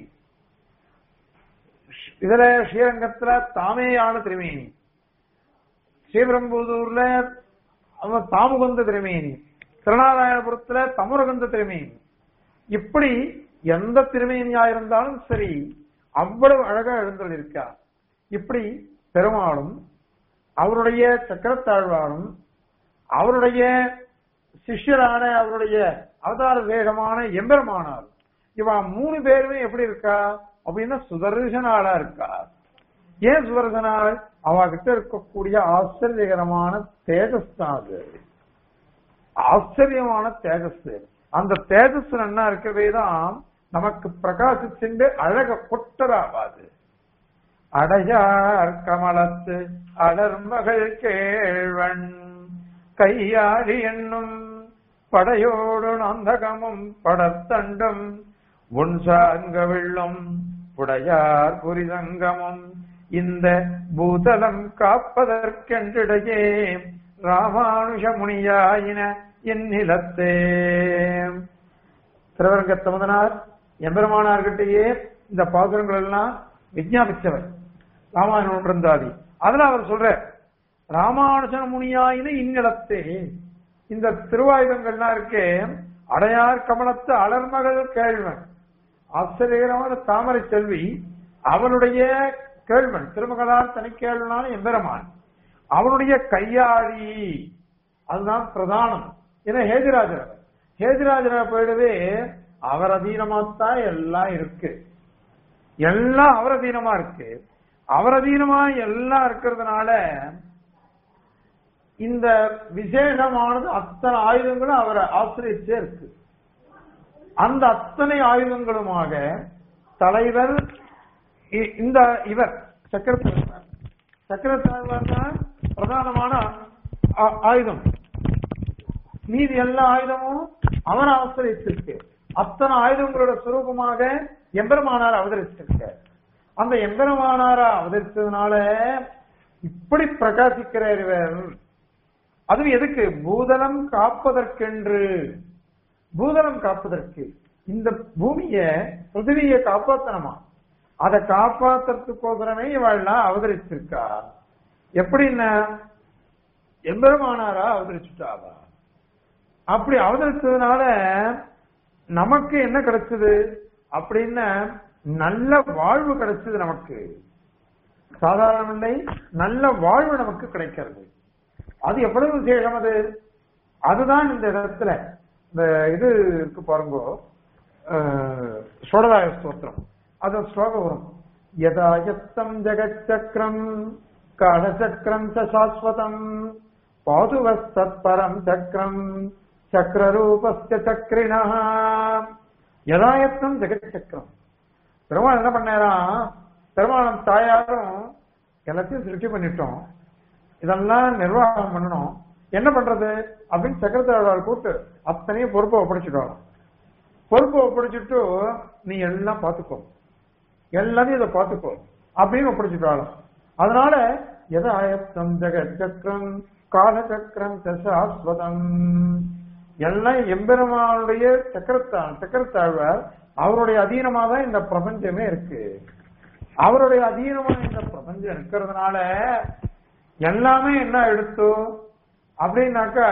இதுல ஸ்ரீரங்கத்துல தாமேயான திருமேனி ஸ்ரீபெரும்புதூர்ல அவன் தாமுகந்த திருமேனி திருநாராயணபுரத்துல தமுரகந்த திருமேனி இப்படி எந்த திருமேனியா இருந்தாலும் சரி அவ்வளவு அழகா எழுந்தருளிருக்கா இப்படி பெருமாளும் அவருடைய சக்கரத்தாழ்வாரும் அவருடைய சிஷ்யரான அவருடைய அவதார வேகமான எம்பெருமானார் இவா மூணு பேருமே எப்படி இருக்கா அப்படின்னா சுதர்சனாளா இருக்கா ஏன் சுதர்சனாள் அவகிட்ட இருக்கக்கூடிய ஆச்சரியகரமான தேஜஸ் தான் அது ஆச்சரியமான தேஜஸ் அந்த தேஜஸ் என்ன இருக்கவே தான் நமக்கு பிரகாசிச்சுண்டு அழக கொட்டராவாது அடையார் கமலத்து அடர்மகள் கேழ்வன் கையாடி என்னும் படையோடு நந்தகமும் படத்தண்டும் உன் சார்ங்க வெள்ளம் புடையார் புரிதங்கமும் இந்த பூதலம் காப்பதற்கென்றிடையே ராமானுஷ முனியாயின என் நிலத்தே திருவரங்கத்த முதனார் எம்பெருமானார்கிட்டயே இந்த பாசுரங்கள் எல்லாம் விஜாபிச்சவர் ராமாயணம் இருந்தாதி அதுல அவர் சொல்ற ராமானுஜ முனியாயின இந்நிலத்தே இந்த திருவாயுதங்கள்லாம் இருக்கே அடையார் கமலத்து அலர்மகள் கேள்வன் ஆச்சரியகரமான தாமரை செல்வி அவனுடைய கேள்வன் திருமகளார் தனிக்கேள்வனான எம்பெருமான் அவனுடைய கையாழி அதுதான் பிரதானம் ஏன்னா ஹேஜராஜர் ஹேஜராஜர் போயிடவே அவர் அதீனமாத்தான் எல்லாம் இருக்கு எல்லாம் அவர் அதீனமா இருக்கு அவர் அதீனமா எல்லாம் இருக்கிறதுனால இந்த விசேஷமானது அத்தனை ஆயுதங்களும் அவரை ஆசிரியச்சே இருக்கு அந்த அத்தனை ஆயுதங்களுமாக தலைவர் இ- இந்த இவர் சக்கரத்தாழ்வார் சக்கரத்தாழ்வார் தான் பிரதானமான ஆ- ஆயுதம் மீதி எல்லா ஆயுதமும் அவர் அவசரித்திருக்கு அத்தனை ஆயுதங்களோட சுரூபமாக எம்பெருமானார் அவதரிச்சிருக்க அந்த எம்பெருமானாரா அவதரித்ததுனால இப்படி பிரகாசிக்கிறார் இவர் அதுவும் எதுக்கு பூதலம் காப்பதற்கென்று பூதலம் காப்பதற்கு இந்த பூமிய பிருத்திவியை காப்பாத்தணுமா அதை காப்பாத்துறதுக்கோசரமே இவாள்லாம் அவதரிச்சிருக்கா எப்படின்னா எம்பெருமானாரா அவதரிச்சுட்டாவா அப்படி அவதரிச்சதுனால நமக்கு என்ன கிடைச்சது அப்படின்னா நல்ல வாழ்வு கிடைச்சது நமக்கு சாதாரண இல்லை நல்ல வாழ்வு நமக்கு கிடைக்கிறது அது எவ்வளவு விசேஷம் அது அதுதான் இந்த இடத்துல இந்த இது இருக்கு பாருங்க சோழதாய ஸ்தோத்திரம் அது ஸ்லோகம் வரும் யதாயத்தம் ஜெகச்சக்கரம் காலச்சக்கரம் ச சாஸ்வதம் பாதுவஸ்தத்பரம் சக்கரம் சக்கரரூபஸ்ய சக்கரிணா யதாயத்தம் ஜெகச்சக்கரம் பெருமாள் என்ன பண்ணாராம் பெருமாளும் தாயாரும் எல்லாத்தையும் சிருஷ்டி பண்ணிட்டோம் இதெல்லாம் நிர்வாகம் பண்ணணும் என்ன பண்றது அப்படின்னு செக்ரட்டரியாளர் கூப்பிட்டு அத்தனையும் பொறுப்பை ஒப்படைச்சிடுவாங்க பொறுப்பை ஒப்படைச்சிட்டு நீ எல்லாம் பார்த்துக்கோ எல்லாத்தையும் இதை பார்த்துக்கோ அப்படின்னு ஒப்படைச்சிட்டாலும் அதனால எதாயத்தம் ஜெகத் சக்கரம் கால சக்கரம் சாஸ்வதம் எல்லாம் எம்பெருமானுடைய சக்கரத்தான் சக்கரத்தாழ்வார் அவருடைய அதீனமா தான் இந்த பிரபஞ்சமே இருக்கு அவருடைய அதீனமா இந்த பிரபஞ்சம் இருக்கிறதுனால எல்லாமே என்ன எடுத்தோ அப்படின்னாக்கா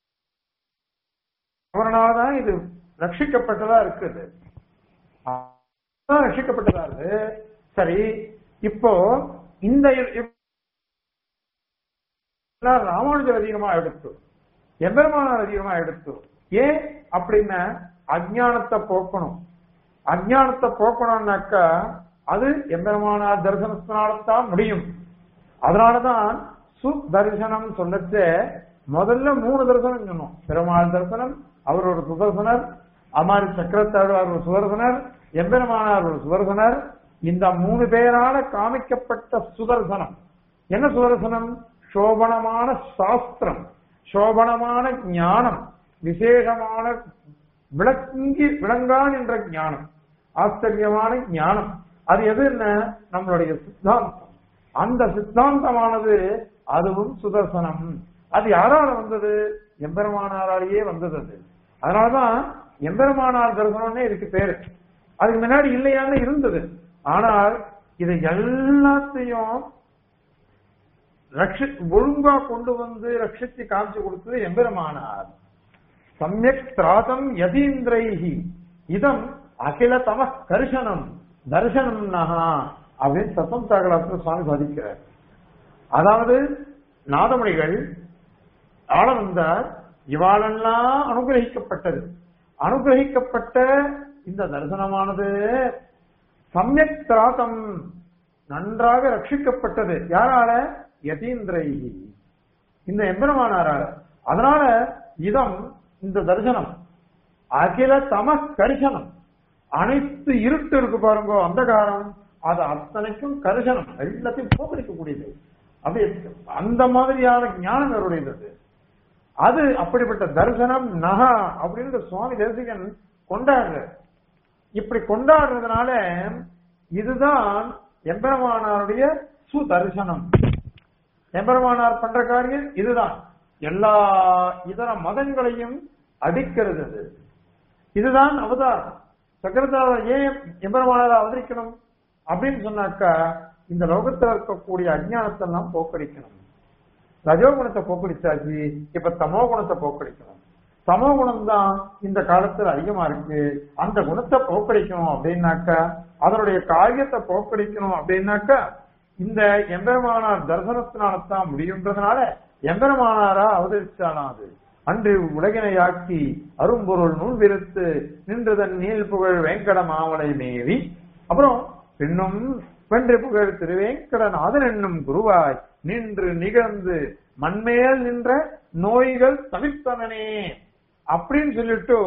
அவரனாலதான் இது ரட்சிக்கப்பட்டதா இருக்குது அதான் ரட்சிக்கப்பட்டதா இருக்கு சரி இப்போ இந்த இ- இப்- எல்லாம் ராமானுஜர் அதிகமா எடுத்து எம்பெருமானார் அதிகமா எடுத்து ஏன் அப்படின்னா அஜ்ஞானத்தை போக்கணும் அஜ்ஞானத்தை போக்கணும்னாக்கா அது எம்பெருமானார் தரிசனத்தினால்தான் முடியும் அதனாலதான் சுதர்சனம் சொல்லச்சு முதல்ல மூணு தரிசனம் சொன்னோம் பெருமாள் தரிசனம் அவர் ஒரு சுதர்சனர் அமாரி சக்கரத்தாழ்வார் ஒரு சுதர்சனர் எம்பெருமானார் ஒரு சுதர்சனர் இந்த மூணு பேரால காமிக்கப்பட்ட சுதர்சனம் என்ன சுதர்சனம் சோபனமான சாஸ்திரம் சோபனமான ஞானம் விசேஷமான விளங்கி விளங்கான் என்ற ஞானம் ஆச்சரியமான ஞானம் அது எதுன்னா நம்மளுடைய சித்தாந்தம் அந்த சித்தாந்தமானது அதுவும் சுதர்சனம் அது யாரால வந்தது எம்பெருமானாராலேயே வந்தது அது அதனாலதான் எம்பெருமானார் தரிசனம்னே இதுக்கு பேரு அதுக்கு முன்னாடி இல்லையான்னு இருந்தது ஆனால் இதை எல்லாத்தையும் ரட்சி ஒழுங்கா கொண்டு வந்து ரட்சித்து காமிச்சு கொடுத்தது எம்பெருமானார் சமயக் திராதம் யதீந்திரைஹி இதம் அகில தம கரிசனம் தரிசனம் நகா அப்படின்னு சத்தம் தாகலாத்துல சுவாமி சாதிக்கிறார் அதாவது நாதமணிகள் ஆள வந்தார் இவாளெல்லாம் அனுகிரகிக்கப்பட்டது அனுகிரகிக்கப்பட்ட இந்த தரிசனமானது சமயக் திராதம் நன்றாக ரட்சிக்கப்பட்டது யாரால யதீந்திரை இந்த எம்பெருமானாரால அதனால இதம் இந்த தரிசனம் அகில தம கரிசனம் அனைத்து இருட்டு இருக்கு பாருங்க அந்தகாரம் அது அத்தனைக்கும் கரிசனம் எல்லாத்தையும் போக்கடிக்கக்கூடியது அப்படி அந்த மாதிரியான ஞானம் அவருடையது அது. அது அப்படிப்பட்ட தரிசனம் நகா அப்படின்னு சுவாமி தேசிகன் கொண்டாடுறார் இப்படி கொண்டாடுறதுனால இதுதான் எம்பெருமானாருடைய சுதரிசனம் எம்பெருமானார் பண்ற காரியம் இதுதான் எல்லா இதர மதங்களையும் அடிக்கிறது அது இதுதான் அவதாரம் சக்கரதார ஏன் எம்பெருமானார் அவதரிக்கணும் அப்படின்னு சொன்னாக்கா இந்த லோகத்துல இருக்கக்கூடிய அஜ்ஞானத்தை எல்லாம் போக்கடிக்கணும் ரஜோகுணத்தை போக்கடிச்சாச்சு இப்ப தமோ குணத்தை போக்கடிக்கணும் தமோ குணம் தான் இந்த காலத்துல அதிகமா இருக்கு அந்த குணத்தை போக்கடிக்கணும் அப்படின்னாக்கா அதனுடைய காரியத்தை போக்கடிக்கணும் அப்படின்னாக்கா இந்த எம்பெருமானார் தரிசனத்தினால்தான் முடியுன்றதுனால எம்பெருமானாரா அவதரிச்சாலாம் அது அன்று உலகினையாக்கி அரும்பொருள் நூல் விருத்து நின்றுதன் நீல் புகழ் வேங்கட மாமலை மேவி அப்புறம் பின்னும் வென்று புகழ் திருவேங்கடநாதன் என்னும் குருவாய் நின்று நிகழ்ந்து மண்மேல் நின்ற நோய்கள் தவிர்த்தனனே அப்படின்னு சொல்லிட்டு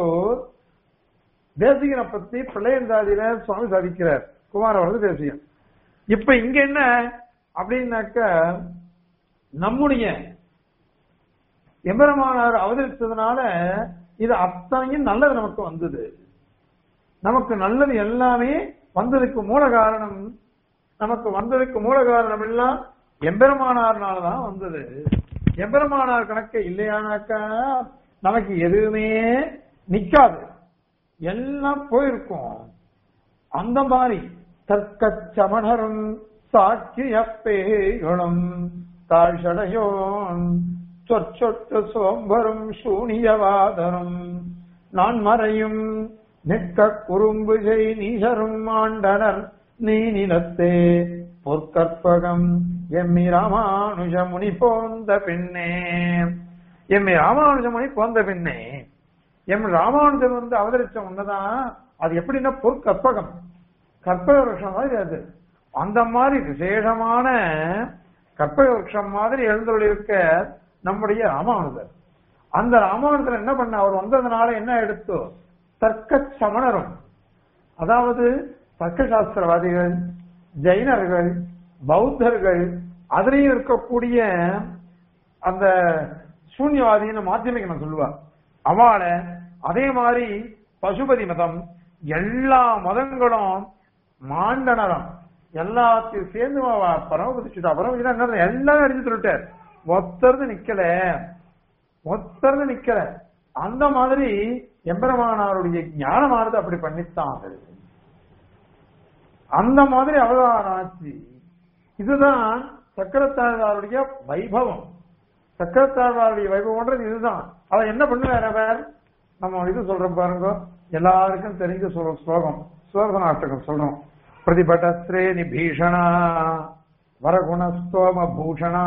தேசிகனை பத்தி பிள்ளையந்தாதியில சுவாமி சாதிக்கிறார் குமார வரது தேசிகன் இப்ப இங்க என்ன அப்படின்னாக்க நம்முடைய எம்பெருமானார் அவதரித்ததுனால இது அத்தனையும் நல்லது நமக்கு வந்தது நமக்கு நல்லது எல்லாமே வந்ததுக்கு மூல காரணம் நமக்கு வந்ததுக்கு மூல காரணம் எல்லாம் எம்பெருமானார்னாலதான் வந்தது எம்பெருமானார் கணக்கு இல்லையானாக்கா நமக்கு எதுவுமே நிக்காது எல்லாம் போயிருக்கும் அந்த மாதிரி தற்கச் சமணரும் சாட்சியப்பேகளும் தாழ்சடையோன் சொற்சொட்டு சோம்பரும் சூனியவாதரும் நான் மறையும் நிற்க குறும்பு செய் நீசரும் ஆண்டனர் நீ நிலத்தே பொற்கற்பகம் எம்மி ராமானுஜ முனி போந்த பின்னே எம்மி ராமானுஜ முனி போந்த பின்னே எம் ராமானுஜர் வந்து அவதரிச்ச உன்னதான் அது எப்படின்னா பொற்கற்பகம் கற்பக விருஷம் மாதிரி அது அந்த மாதிரி விசேஷமான கற்பக விருஷம் மாதிரி எழுந்தொழி இருக்க நம்முடைய ராமானுஜர் அந்த ராமானுஜர் என்ன பண்ண அவர் வந்ததுனால என்ன எடுத்தோ தர்க்க சமணரும் அதாவது தர்க்க சாஸ்திரவாதிகள் ஜெயினர்கள் பௌத்தர்கள் அதுலயும் இருக்கக்கூடிய அந்த சூன்யவாதின்னு மாத்தியமிக்கணும் சொல்லுவார் அவளை அதே மாதிரி பசுபதி மதம் எல்லா மதங்களும் மாண்டனரம் எல்லாத்தையும் சேர்ந்து அவ பரமபதிச்சுட்டா பரமபதிச்சுட்டா என்ன எல்லாமே அடிச்சு சொல்லிட்டார் ஒத்தருந்து நிக்கல ஒத்தருந்து நிக்கல அந்த மாதிரி எம்பெருமானாருடைய ஞானமானது அப்படி பண்ணித்தான் அந்த மாதிரி அவதாரம் ஆச்சு இதுதான் சக்கரத்தாழ்வாருடைய வைபவம் சக்கரத்தாழ்வாருடைய வைபவம்ன்றது இதுதான் அவன் என்ன பண்ணுவார் அவர் நம்ம இது சொல்றோம் பாருங்க எல்லாருக்கும் தெரிஞ்ச சொல்ற ஸ்லோகம் சுவர்தனாஷ்டகம் சொல்றோம் பிரதிபட்டஸ்ரே நிபீஷணா வரகுணஸ்தோம பூஷணா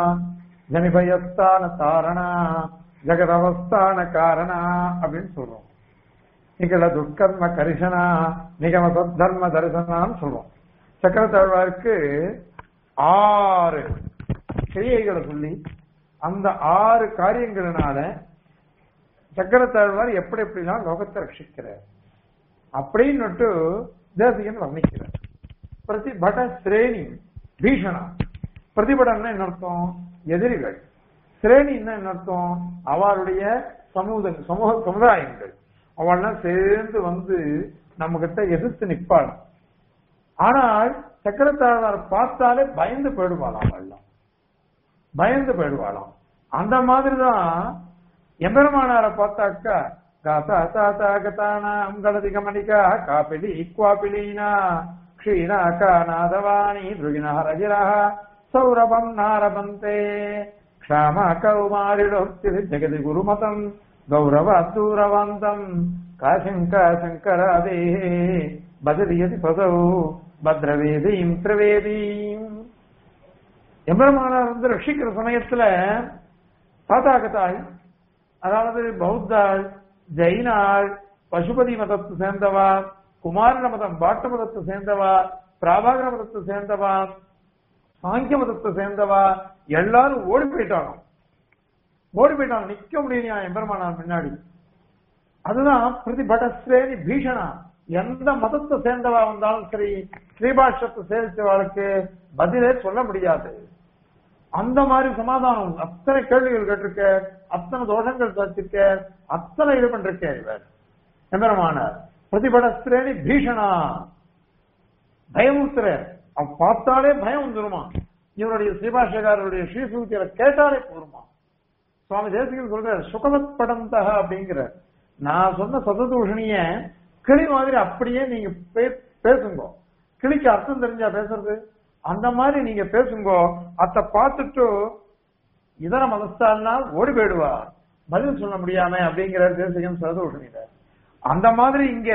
ஜனிபயஸ்தான தாரணா ஜெகதவஸ்தான காரணா அப்படின்னு சொல்றோம் நிகழ துஷ்கர்ம கரிசனா நிகம தர்ம தரிசனான்னு சொல்றோம் சக்கரத்தாழ்வாருக்கு ஆறு கிரியைகளை சொல்லி அந்த ஆறு காரியங்களினால சக்கரத்தாழ்வார் எப்படி எப்படிலாம் லோகத்தை ரட்சிக்கிறார் அப்படின்னுட்டு தேசிகன் வர்ணிக்கிறார் பிரதிபட சிரேணி பீஷணா பிரதிபடம்னா என்ன அர்த்தம் எதிரிகள் சிரேணின்னா என்ன அர்த்தம் அவருடைய சமூக சமூக சமுதாயங்கள் அவள்லாம் சேர்ந்து வந்து நம்ம கிட்ட எதிர்த்து நிற்பாள் ஆனால் சக்கரத்தாழ்வார் பார்த்தாலே பயந்து போயிடுவாளாம் அவள்லாம் பயந்து போயிடுவாளாம் அந்த மாதிரிதான் எம்பெருமானார பார்த்தாக்கா காத்தா தாத்தா கதானாம் கலதி கமனிகா காப்பிலி குவாபிலீனா க்ஷீணா காநாதவாணி துருகினா ரஜிரா சௌரபம் நாரபந்தே க்ஷாம கௌமாரிடோக்தி ஜெகதி குருமதம் கௌரவ தூரவந்தம் காசங்கா சங்கராதே பதரியதி பதௌ பத்ரவேதீம் திரவேதீம் எம்பெருமானார் வந்து ரட்சிக்கிற சமயத்துல தாத்தாகத்தாய் அதாவது பௌத்தாள் ஜெயினாள் பசுபதி மதத்தை சேர்ந்தவா குமாரன மதம் பாட்ட மதத்தை சேர்ந்தவா பிராபாகர மதத்தை சேர்ந்தவா சாங்கிய மதத்தை சேர்ந்தவா எல்லாரும் ஓடி போயிட்டாங்க ஓடி போயிட்டாங்க நிக்க முடியலையா எம்பெருமானார் பின்னாடி அதுதான் பிரதிபடஸ்ரேணி பீஷணா எந்த மதத்தை சேர்ந்தவா வந்தாலும் சரி ஸ்ரீபாஷத்தை சேவிச்சவாளுக்கு பதிலே சொல்ல முடியாது அந்த மாதிரி சமாதானம் அத்தனை கேள்விகள் கேட்டிருக்க அத்தனை தோஷங்கள் சாத்திருக்க அத்தனை இது பண்றிருக்க இவர் எம்பெருமானார் பிரதிபடஸ்திரேணி பீஷணா பயமுறுத்துற அவ பார்த்தாலே பயம் வந்துருமா இவருடைய ஸ்ரீபாஷகாரருடைய ஸ்ரீசூத்தியில கேட்டாலே போருமா சுவாமி தேசிகன் சொல்றார் சுகவத் படந்தக அப்படிங்கிற நான் சொன்ன சததூஷணிய கிளி மாதிரி அப்படியே நீங்க பே- பேசுங்க கிளிக்கு அர்த்தம் தெரிஞ்சா பேசுறது அந்த மாதிரி நீங்க பேசுங்க அத பார்த்துட்டு இதர மதஸ்தானால் ஓடி போயிடுவா பதில் சொல்ல முடியாம அப்படிங்கிற தேசிகன் சததூஷணியில அந்த மாதிரி இங்க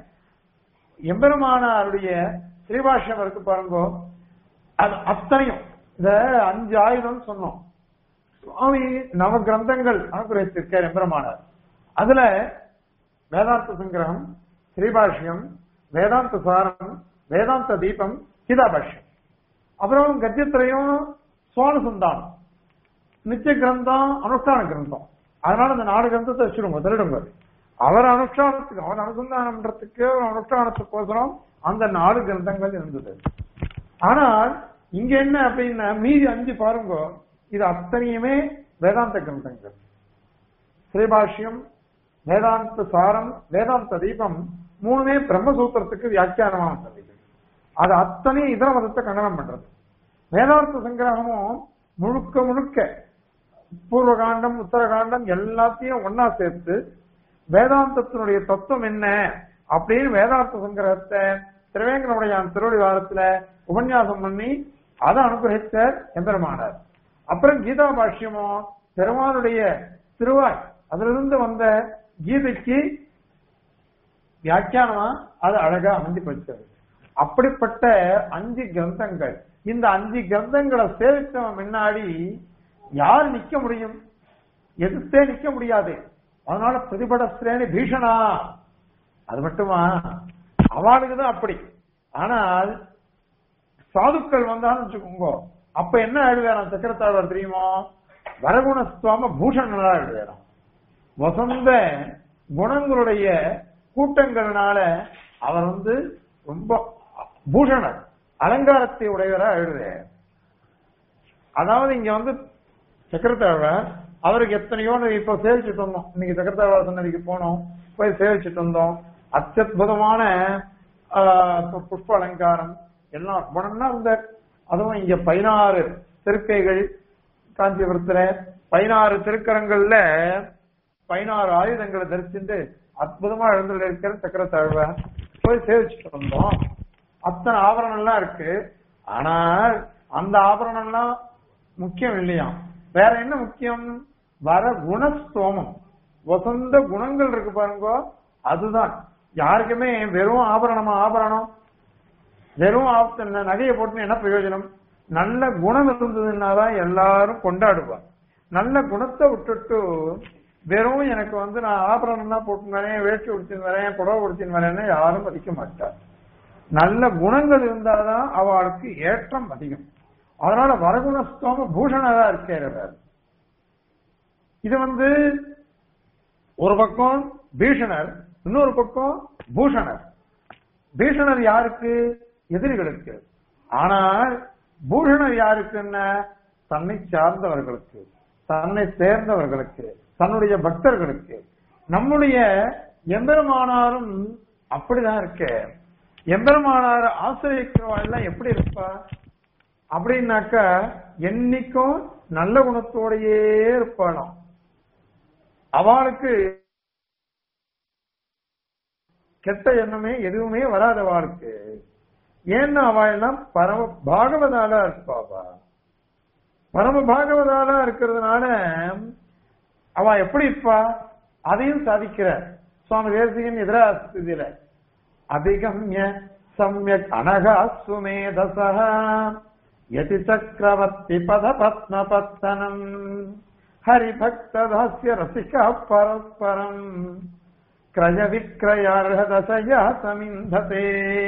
எம்பெருமானாருடைய ஸ்ரீபாஷ்யம் இருக்கு பாருங்க அது அத்தனையும் இந்த அஞ்சு ஆயுதம் சொன்னோம் சுவாமி நவ கிரந்தங்கள் அனுகிரகித்திருக்கார் எம்பெருமானார் அதுல வேதாந்த சங்கிரகம் ஸ்ரீபாஷ்யம் வேதாந்த சாரம் வேதாந்த தீபம் கீதாபாஷ்யம் அப்புறம் கத்தியத்திரையும் சோழ சந்தானம் நித்திய கிரந்தம் அனுஷ்டான கிரந்தம் அதனால இந்த நாலு கிரந்தத்தை வச்சிருங்க திருடுங்க அவர் அனுஷ்டானத்துக்கு அவர் அனுசந்தானம் பண்றதுக்கு ஒரு அனுஷ்டானத்துக்கோசரம் அந்த நாலு கிரந்தங்கள் இருந்தது ஆனால் இங்க என்ன அப்படின்னா மீதி அஞ்சு பாருங்க இது அத்தனையுமே வேதாந்த கிரந்தங்கள் ஸ்ரீபாஷ்யம் வேதாந்த சாரம் வேதாந்த தீபம் மூணுமே பிரம்மசூத்திரத்துக்கு வியாக்கியானமா வந்தது அது அத்தனையும் இதர மதத்தை கண்டனம் பண்றது வேதாந்த சங்கிரகமும் முழுக்க முழுக்க பூர்வகாண்டம் உத்தரகாண்டம் எல்லாத்தையும் ஒன்னா சேர்த்து வேதாந்தத்தினுடைய தத்துவம் என்ன அப்படின்னு வேதாந்த சங்கிரகத்தை திருவேங்கனுடையான் திருவடி வாரத்துல உபன்யாசம் பண்ணி அதை அனுகிரகித்த எம்பெருமானார் அப்புறம் கீதா பாஷ்யமோ பெருமானுடைய திருவாய் அதிலிருந்து வந்த கீதைக்கு வியாக்கியானமா அது அழகா அமைஞ்சு போச்சது அப்படிப்பட்ட அஞ்சு கிரந்தங்கள் இந்த அஞ்சு கிரந்தங்களை சேவித்தவன் முன்னாடி யார் நிக்க முடியும் எதிர்த்தே நிக்க முடியாது அதனால பிரதிபட ஸ்ரேணி பீஷணா அது மட்டுமா அவளுக்கு தான் அப்படி ஆனால் சாதுக்கள் வந்தாலும் வச்சுக்கோங்க அப்ப என்ன எழுதுறான் சக்கரத்தாழ்வார் தெரியுமா வரகுணஸ்துவாம பூஷணனா எழுதுறான் வசந்த குணங்களுடைய கூட்டங்கள்னால அவர் வந்து ரொம்ப பூஷணர் அலங்காரத்தை உடையவரா எழுதுறார் அதாவது இங்க வந்து சக்கரத்தாழ்வார் அவருக்கு எத்தனையோ இப்ப சேவிச்சுட்டு வந்தோம் இன்னைக்கு சக்கரத்தாழ்வார் சன்னதிக்கு போனோம் போய் சேவிச்சுட்டு வந்தோம் அத்தியுதமான ஆஹ், பு- புஷ்ப அலங்காரம் எல்லாம் குணம்னா இந்த அதுவும் இங்க பதினாறு திருக்கைகள் காஞ்சிபுரத்துல பதினாறு திருக்கரங்கள்ல பதினாறு ஆயுதங்களை தரிச்சுட்டு அற்புதமா எழுந்துள்ள இருக்கிற சக்கரத்தாழ்வார் போய் சேவிச்சுட்டு வந்தோம் அத்தனை ஆபரணம் எல்லாம் இருக்கு ஆனால் அந்த ஆபரணம் எல்லாம் முக்கியம் இல்லையாம் வேற என்ன முக்கியம் வர குணஸ்தோமம் வசந்த குணங்கள் இருக்கு பாருங்க அதுதான் யாருக்குமே வெறும் ஆபரணமா ஆபரணம் வெறும் ஆபத்த நகையை போட்டு என்ன பிரயோஜனம் நல்ல குணம் இருந்ததுன்னா தான் எல்லாரும் கொண்டாடுவார் நல்ல குணத்தை விட்டுட்டு வெறும் எனக்கு வந்து நான் ஆபரணம் தான் போட்டு வரேன் வேஷ்டி உடுத்தின்னு வரேன் புடவை உடுத்தின்னு வரேன்னு யாரும் மதிக்க மாட்டார் நல்ல குணங்கள் இருந்தாதான் அவளுக்கு ஏற்றம் அதிகம் அதனால வரகுணஸ்தோம பூஷணரா இருக்கிறவர் இது வந்து ஒரு பக்கம் பீஷணர் இன்னொரு பக்கம் பூஷணர் பீஷணர் யாருக்கு எதிரிகளுக்கு ஆனால் பூஷணர் யாருக்குன்னா தன்னை சார்ந்தவர்களுக்கு தன்னை சேர்ந்தவர்களுக்கு தன்னுடைய பக்தர்களுக்கு நம்முடைய எம்பெருமானாரும் அப்படிதான் இருக்க எம்பெருமானார் ஆசிரியக்கிறவா எல்லாம் எப்படி இருப்பா அப்படின்னாக்கா என்னைக்கும் நல்ல குணத்தோடையே இருப்பாளாம் அவளுக்கு கெட்ட எண்ணமே எதுவுமே வராத அவளுக்கு ஏன்னா அவ எல்லாம் பரம பாகவதாலா இருப்பாவா பரம பாகவதாலா இருக்கிறதுனால அவ எப்படி இருப்பா அதையும் சாதிக்கிற சுவாமி தேசிகன் எதிராஸ்தியில அபிகம்ய சமயக் அனகா சுமேதசா யதி சக்கரவர்த்தி பத பத்ம பத்தனம் ஹரிபக்ததாஸ்ய ரசிகா பரஸ்பரம் கிரய விக்கிரயார்ஹதசயா சமிந்ததே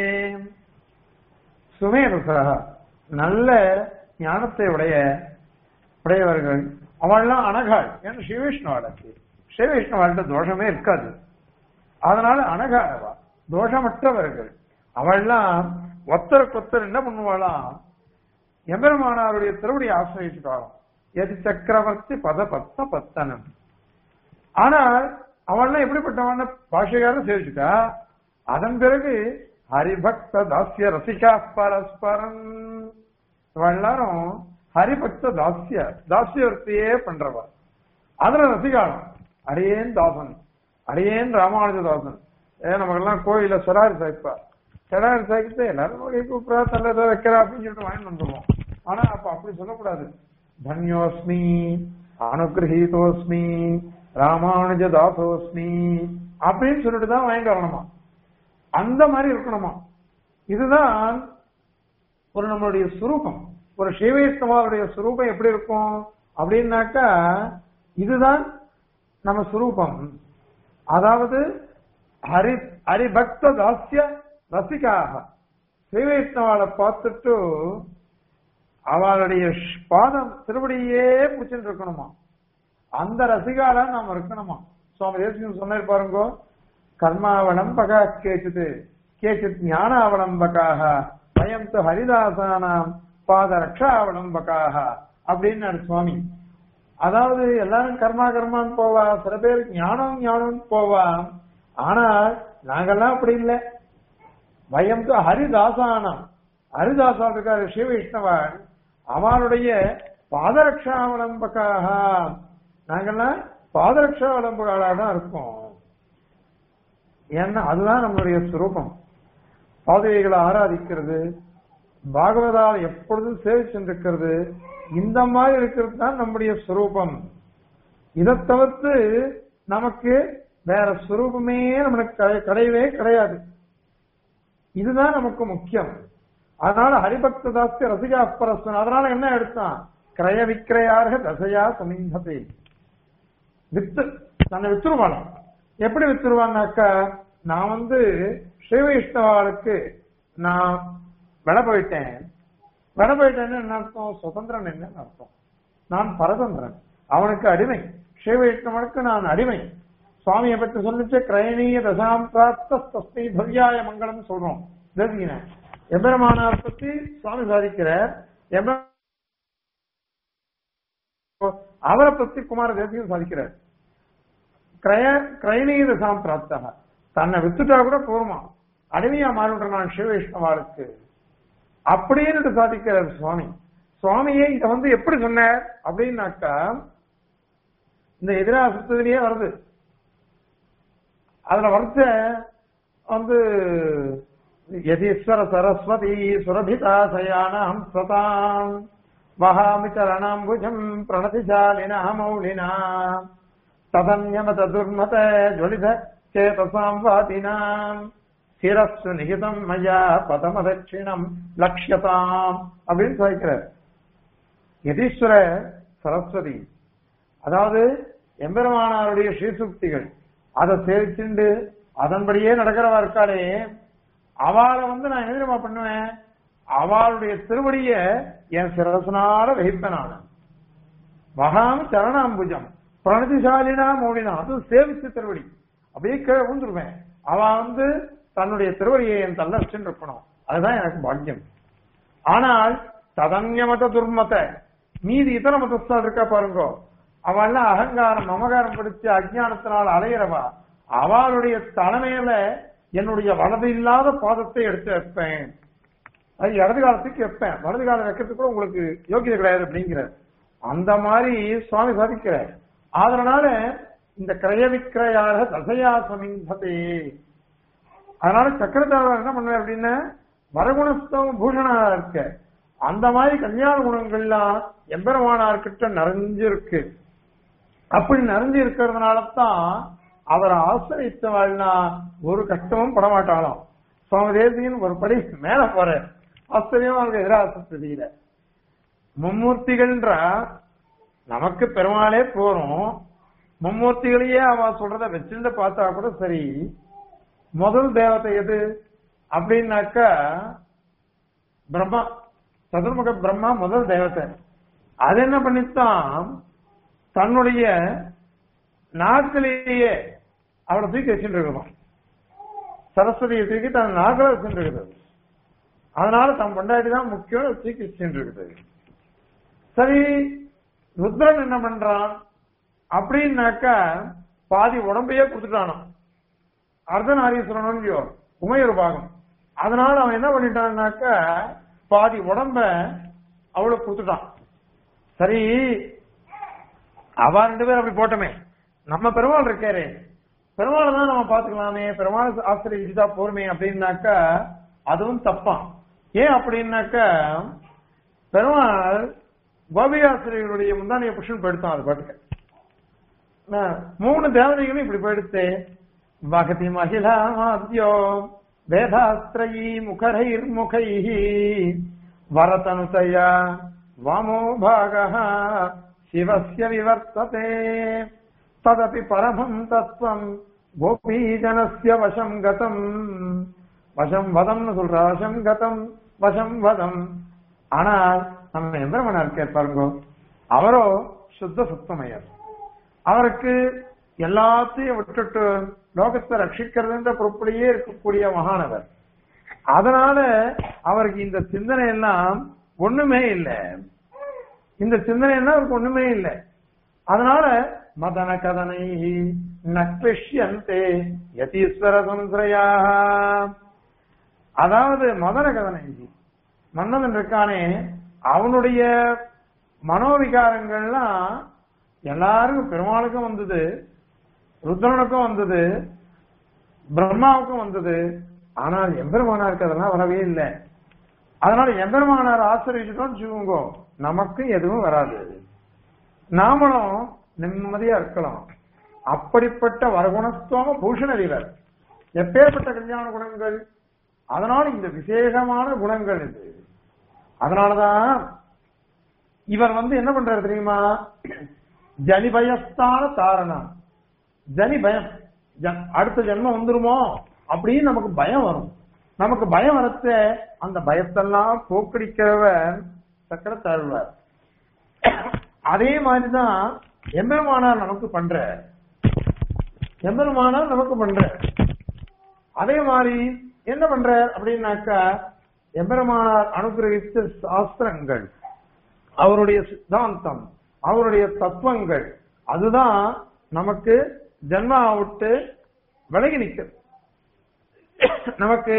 சுமேதசா நல்ல ஞானத்தை உடைய உடையவர்கள் அவள்லாம் அனகாள் ஏன்னா ஸ்ரீவிஷ்ணுவாளுக்கு ஸ்ரீவிஷ்ணுவாள்கிட்ட தோஷமே இருக்காது அதனால அனகாளவா தோஷமற்றவர்கள் அவள்லாம் ஒத்தருக்கொத்தர் என்ன பண்ணுவாளாம் எம்பெருமானாருடைய திருவடியை ஆசிரியச்சுட்டாலும் எது சக்கரவர்த்தி பத பத்ம பத்தனம் ஆனால் அவன்லாம் எப்படிப்பட்டவன் பாஷையாரும் சேவிச்சுட்டா அதன் பிறகு ஹரிபக்த தாசிய ரசிகா பரஸ்பரம் இவன் எல்லாரும் ஹரிபக்த தாசிய தாசியவர்த்தியே பண்றவா அதுல ரசிகாலம் அடியேன் தாசன் அடியேன் ராமானுஜதாசன் ஏ நமக்கெல்லாம் கோயில சொராரி சாய்ப்பா சொராரி சாய்க்கிட்டு எல்லாரும் வகை கூப்பிடா தள்ள ஏதோ வைக்கிறா அப்படின்னு சொல்லிட்டு வாங்கிட்டு வந்துருவோம் ஆனா அப்ப அப்படி சொல்லக்கூடாது தன்யோஸ்மி அனுகிரகீதோஸ்மி ராமானுஜ தாசோஸ்மி அப்படின்னு சொல்லிட்டு தான் வாங்கிட்டு வரணுமா அந்த மாதிரி இருக்கணுமா இதுதான் ஒரு நம்மளுடைய சுரூபம் ஒரு சிவைஷ்ணவாவுடைய சுரூபம் எப்படி இருக்கும் அப்படின்னாக்கா இதுதான் நம்ம சுரூபம் அதாவது ஹரி ஹரிபக்த தாசிய ரசிகாக ஸ்ரீவைஷ்ணவாளை பார்த்துட்டு அவளுடைய ஷ்- பாதம் திருவடியே பிடிச்சிட்டு இருக்கணுமா அந்த ரசிகால நாம இருக்கணுமா சுவாமி தேசியம் சொன்னார் பாருங்க கர்மாவளம்பகா கேச்சித் கேச்சித் ஞானாவளம்பகாக பயம் து ஹரிதாசானாம் பாத ரக்ஷாவளம்பகாக அப்படின்னு சுவாமி அதாவது எல்லாரும் கர்மா கர்மான்னு போவா சில பேர் ஞானம் ஞானம் போவா ஆனால் நாங்கெல்லாம் அப்படி இல்லை பயம் து ஹரிதாசானம் ஹரிதாசா இருக்காரு சிவ வைஷ்ணவன் அவனுடைய பாதரக்ஷாவலம்பக்காக நாங்கெல்லாம் பாதரக்ஷாவலம்பகாலாக தான் இருக்கோம் ஏன்னா அதுதான் நம்மளுடைய சுரூபம் பாதவிகளை ஆராதிக்கிறது பாகவதால் எப்பொழுதும் சேவிச்சுருக்கிறது இந்த மாதிரி இருக்கிறது தான் நம்முடைய சுரூபம் இதை தவிர்த்து நமக்கு வேற சுரூபமே நம்மளுக்கு கிடை- கிடையவே கிடையாது இதுதான் நமக்கு முக்கியம் அதனால ஹரிபக்த தாஸ்தி ரசிகா பரஸ்வன் அதனால என்ன எடுத்தான் கிரய விக்கிரையாக தசையா சமிந்ததை வித்து தன்னை வித்துருவானா எப்படி வித்துருவான்னாக்கா நான் வந்து ஸ்ரீ வைஷ்ணவாளுக்கு நான் விட போயிட்டேன் விட போயிட்டேன்னு என்ன அர்த்தம் சுதந்திரன் என்னன்னு அர்த்தம் நான் பரதந்திரன் அவனுக்கு அடிமை ஸ்ரீ வைஷ்ணவனுக்கு நான் அடிமை சுவாமியை பற்றி சொல்லிச்சு கிரயணீய தசாம் பிராப்தஸ்தை பவ்யாய மங்களம் சொல்றோம் தெரிஞ்சுங்க எம்பெருமானார் பத்தி சுவாமி சாதிக்கிறார் எம்ப அவரை பத்தி குமார தேசியம் சாதிக்கிறார் கிரய கிரயணீய தசாம் பிராப்தக தன்னை வித்துட்டா கூட போருமா அடிமையா மாறிவிடுற நான் சிவ வைஷ்ணவாளுக்கு அப்படின்னு சாதிக்கிறார் சுவாமி சுவாமியே இத வந்து எப்படி சொன்னார் அப்படின்னாக்கா இந்த எதிராசத்திலேயே வருது அதுல வருத்த வந்து யதீஸ்வர சரஸ்வதி சுரபிதா சயானாம் சதாம் வகாமி சரணாம்புஜம் பிரணதிசாலினா மௌலினா ததன்யமத துர்மத ஜொலித சேதசாம் வாதினாம் சிரஸ்ஸு நிகிதம் மயா பதம தட்சிணம் லட்சியதாம் அப்படின்னு சொல்லிக்கிறார் யதீஸ்வர சரஸ்வதி அதாவது எம்பெருமானாருடைய ஸ்ரீசுக்திகள் அதை சேவிச்சுண்டு அதன்படியே நடக்கிறவா இருக்காளே அவளை வந்து நான் என்ன தெரியுமா பண்ணுவேன் அவளுடைய திருவடிய என் சிரசனால வகிப்பேன் நான் மகாம் சரணாம்புஜம் பிரணதிசாலினா மௌலினா அது சேவிச்ச திருவடி அப்படியே கீழே விழுந்துருவேன் அவ வந்து தன்னுடைய திருவடியை என் தள்ள வச்சுட்டு இருக்கணும் அதுதான் எனக்கு பாக்கியம் ஆனால் ததன்யமத துர்மத மீதி இதர மதஸ்தான் இருக்கா பாருங்க அவெல்லாம் அகங்காரம் மமகாரம் பிடிச்சு அஜ்ஞானத்தினால் அலையிறவா அவளுடைய தலைமையில என்னுடைய வலது இல்லாத பாதத்தை எடுத்து வைப்பேன் அது இடது காலத்துக்கு வைப்பேன் வலது காலம் வைக்கிறதுக்கு கூட உங்களுக்கு யோக்கியதை கிடையாது அப்படிங்கிற அந்த மாதிரி சுவாமி சாதிக்கிறார் அதனால இந்த கிரய விக்கிரையாக தசையா சமிந்ததே அதனால சக்கரத்தாழ்வார் என்ன பண்ணுவார் அப்படின்னா வரகுணஸ்தம் பூஷணா இருக்க அந்த மாதிரி கல்யாண குணங்கள்லாம் எம்பெருமானார்கிட்ட நிறைஞ்சிருக்கு அப்படி நிறைஞ்சு இருக்கிறதுனால தான் அவரை ஆசிரியத்தவாள்னா ஒரு கஷ்டமும் படமாட்டாளாம் சுவாமி தேசியன் ஒரு படி மேல போற ஆச்சரியமா இருக்கு எதிராசத்தில மும்மூர்த்திகள்ன்ற நமக்கு பெருமாளே போறோம் மும்மூர்த்திகளையே அவ சொல்றத வச்சிருந்து பார்த்தா கூட சரி முதல் தேவதை எது அப்படின்னாக்கா பிரம்மா சதுர்முக பிரம்மா முதல் தேவதை அது என்ன பண்ணித்தான் தன்னுடைய நாட்களிலேயே அவளை தூக்கி வச்சுட்டு இருக்கணும் சரஸ்வதியை தூக்கி தன் நாட்களை வச்சுட்டு இருக்கிறது அதனால தன் பொண்டாட்டி தான் முக்கியம் சீக்கிரிச்சுட்டு இருக்குது சரி ருத்ரன் என்ன பண்றான் அப்படின்னாக்கா பாதி உடம்பையே கொடுத்துட்டானோ அர்த்தநாரீஸ்வரன் இல்லையோ உமையொரு பாகம் அதனால அவன் என்ன பண்ணிட்டான்னாக்கா பாதி உடம்ப அவளுக்கு கொடுத்துட்டான் சரி அவ ரெண்டு பேரும் அப்படி போட்டோமே நம்ம பெருமாள் இருக்காரு பெருமாளை தான் நம்ம பாத்துக்கலாமே பெருமாள் ஆசிரியர் இதுதா போருமே அப்படின்னாக்கா அதுவும் தப்பான் ஏன் அப்படின்னாக்கா பெருமாள் கோபியாசிரியருடைய முந்தானிய புருஷன் போயிடுத்தான் அது பாட்டுக்கு நான் மூணு தேவதைகளும் இப்படி போயிடுத்து வகதி மகிழா மாத்யோ வேதாஸ்திரயி முகரைர் முகை வரதனுதயா வாமோ பாகः சிவஸ்ய விவர்த்ததே ததபி பரமம் தத்துவம் கோபீஜனஸ்ய வசம் கதம் வசம் வதம்னு சொல்ற வசம் கதம் வசம் வதம் ஆனால் நம்ம எந்திரமனா இருக்கார் பாருங்க அவரோ சுத்த சுத்தமயர் அவருக்கு எல்லாத்தையும் விட்டுட்டு லோகத்தை ரட்சிக்கிறதுன்ற பொறுப்புடையே இருக்கக்கூடிய மகானவர் அதனால அவருக்கு இந்த சிந்தனை எல்லாம் ஒண்ணுமே இல்லை இந்த சிந்தனை எல்லாம் அவருக்கு ஒண்ணுமே இல்லை அதனால மதன கதனை நக்லிஷ்யந்தே யதீஸ்வர சம்சயா அதாவது மதன கதனை மன்னவன் இருக்கானே அவனுடைய மனோவிகாரங்கள்லாம் எல்லாருக்கும் பெருமாளுக்கும் வந்தது ருத்ரனுக்கும் வந்தது பிரம்மாவுக்கும் வந்தது ஆனால் எம்பெருமானாருக்கு அதெல்லாம் வரவே இல்லை அதனால எம்பெருமானார் ஆசிரியச்சுட்டோம் வச்சுக்கோங்க நமக்கு எதுவும் வராது நாமளும் நிம்மதியா இருக்கலாம் அப்படிப்பட்ட வரகுணத்துவம பூஷண வீரர் எப்பேற்பட்ட கல்யாண குணங்கள் அதனால இந்த விசேஷமான குணங்கள் இது அதனாலதான் இவர் வந்து என்ன பண்றாரு தெரியுமா ஜனிபயஸ்தான தாரணம் ஜனி பயம் ஜ- அடுத்த ஜென்மம் வந்துருமோ அப்படின்னு நமக்கு பயம் வரும் நமக்கு பயம் வரத்த அந்த பயத்தெல்லாம் போக்கடிக்கிறவர் சக்கரத்தாழ்வார் அதே மாதிரிதான் எம்பெருமானார் நமக்கு பண்ற எம்பெருமானார் நமக்கு பண்ற அதே மாதிரி என்ன பண்ற அப்படின்னாக்கா எம்பெருமானார் அனுகிரகித்த சாஸ்திரங்கள் அவருடைய சித்தாந்தம் அவருடைய தத்துவங்கள் அதுதான் நமக்கு ஜென்மா விட்டு விலகி நிற்கிறது நமக்கு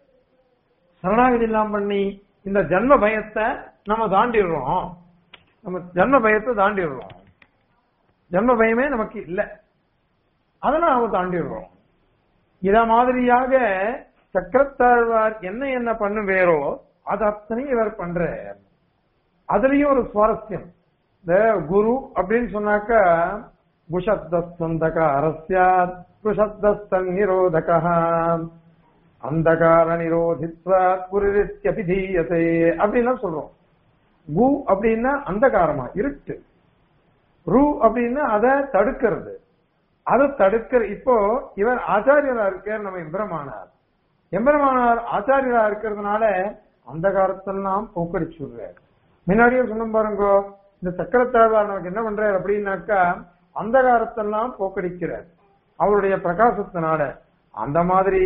சரணாகதி எல்லாம் பண்ணி இந்த ஜன்ம பயத்தை நம்ம தாண்டிடுறோம் நம்ம ஜன்ம பயத்தை தாண்டிடுறோம் ஜன்ம பயமே நமக்கு இல்லை அதெல்லாம் நம்ம தாண்டிடுறோம் இத மாதிரியாக சக்கரத்தாழ்வார் என்ன என்ன பண்ணுவேரோ அது அத்தனையும் இவர் பண்ற அதுலயும் ஒரு சுவாரஸ்யம் இந்த குரு அப்படின்னு சொன்னாக்கா குஷப்தந்தக அரஸ்யாத் குஷப்தஸ்தன் நிரோதக அந்தகார நிரோதித்வா குருரித்யபிதீயதே அப்படின்லாம் சொல்றோம் கு அப்படின்னா அந்தகாரமா இருட்டு ரு அப்படின்னா அதை தடுக்கிறது அதை தடுக்கிற இப்போ இவர் ஆச்சாரியரா இருக்கார் நம்ம எம்பெருமானார் எம்பெருமானார் ஆச்சாரியரா இருக்கிறதுனால அந்த காலத்தெல்லாம் போக்கடிச்சு விடுறார் முன்னாடியே சொன்ன பாருங்க இந்த சக்கரத்தாழ்வார் நமக்கு என்ன பண்றாரு அப்படின்னாக்கா அந்த காலத்தெல்லாம் போக்கடிக்கிறார் அவருடைய பிரகாசத்தினால அந்த மாதிரி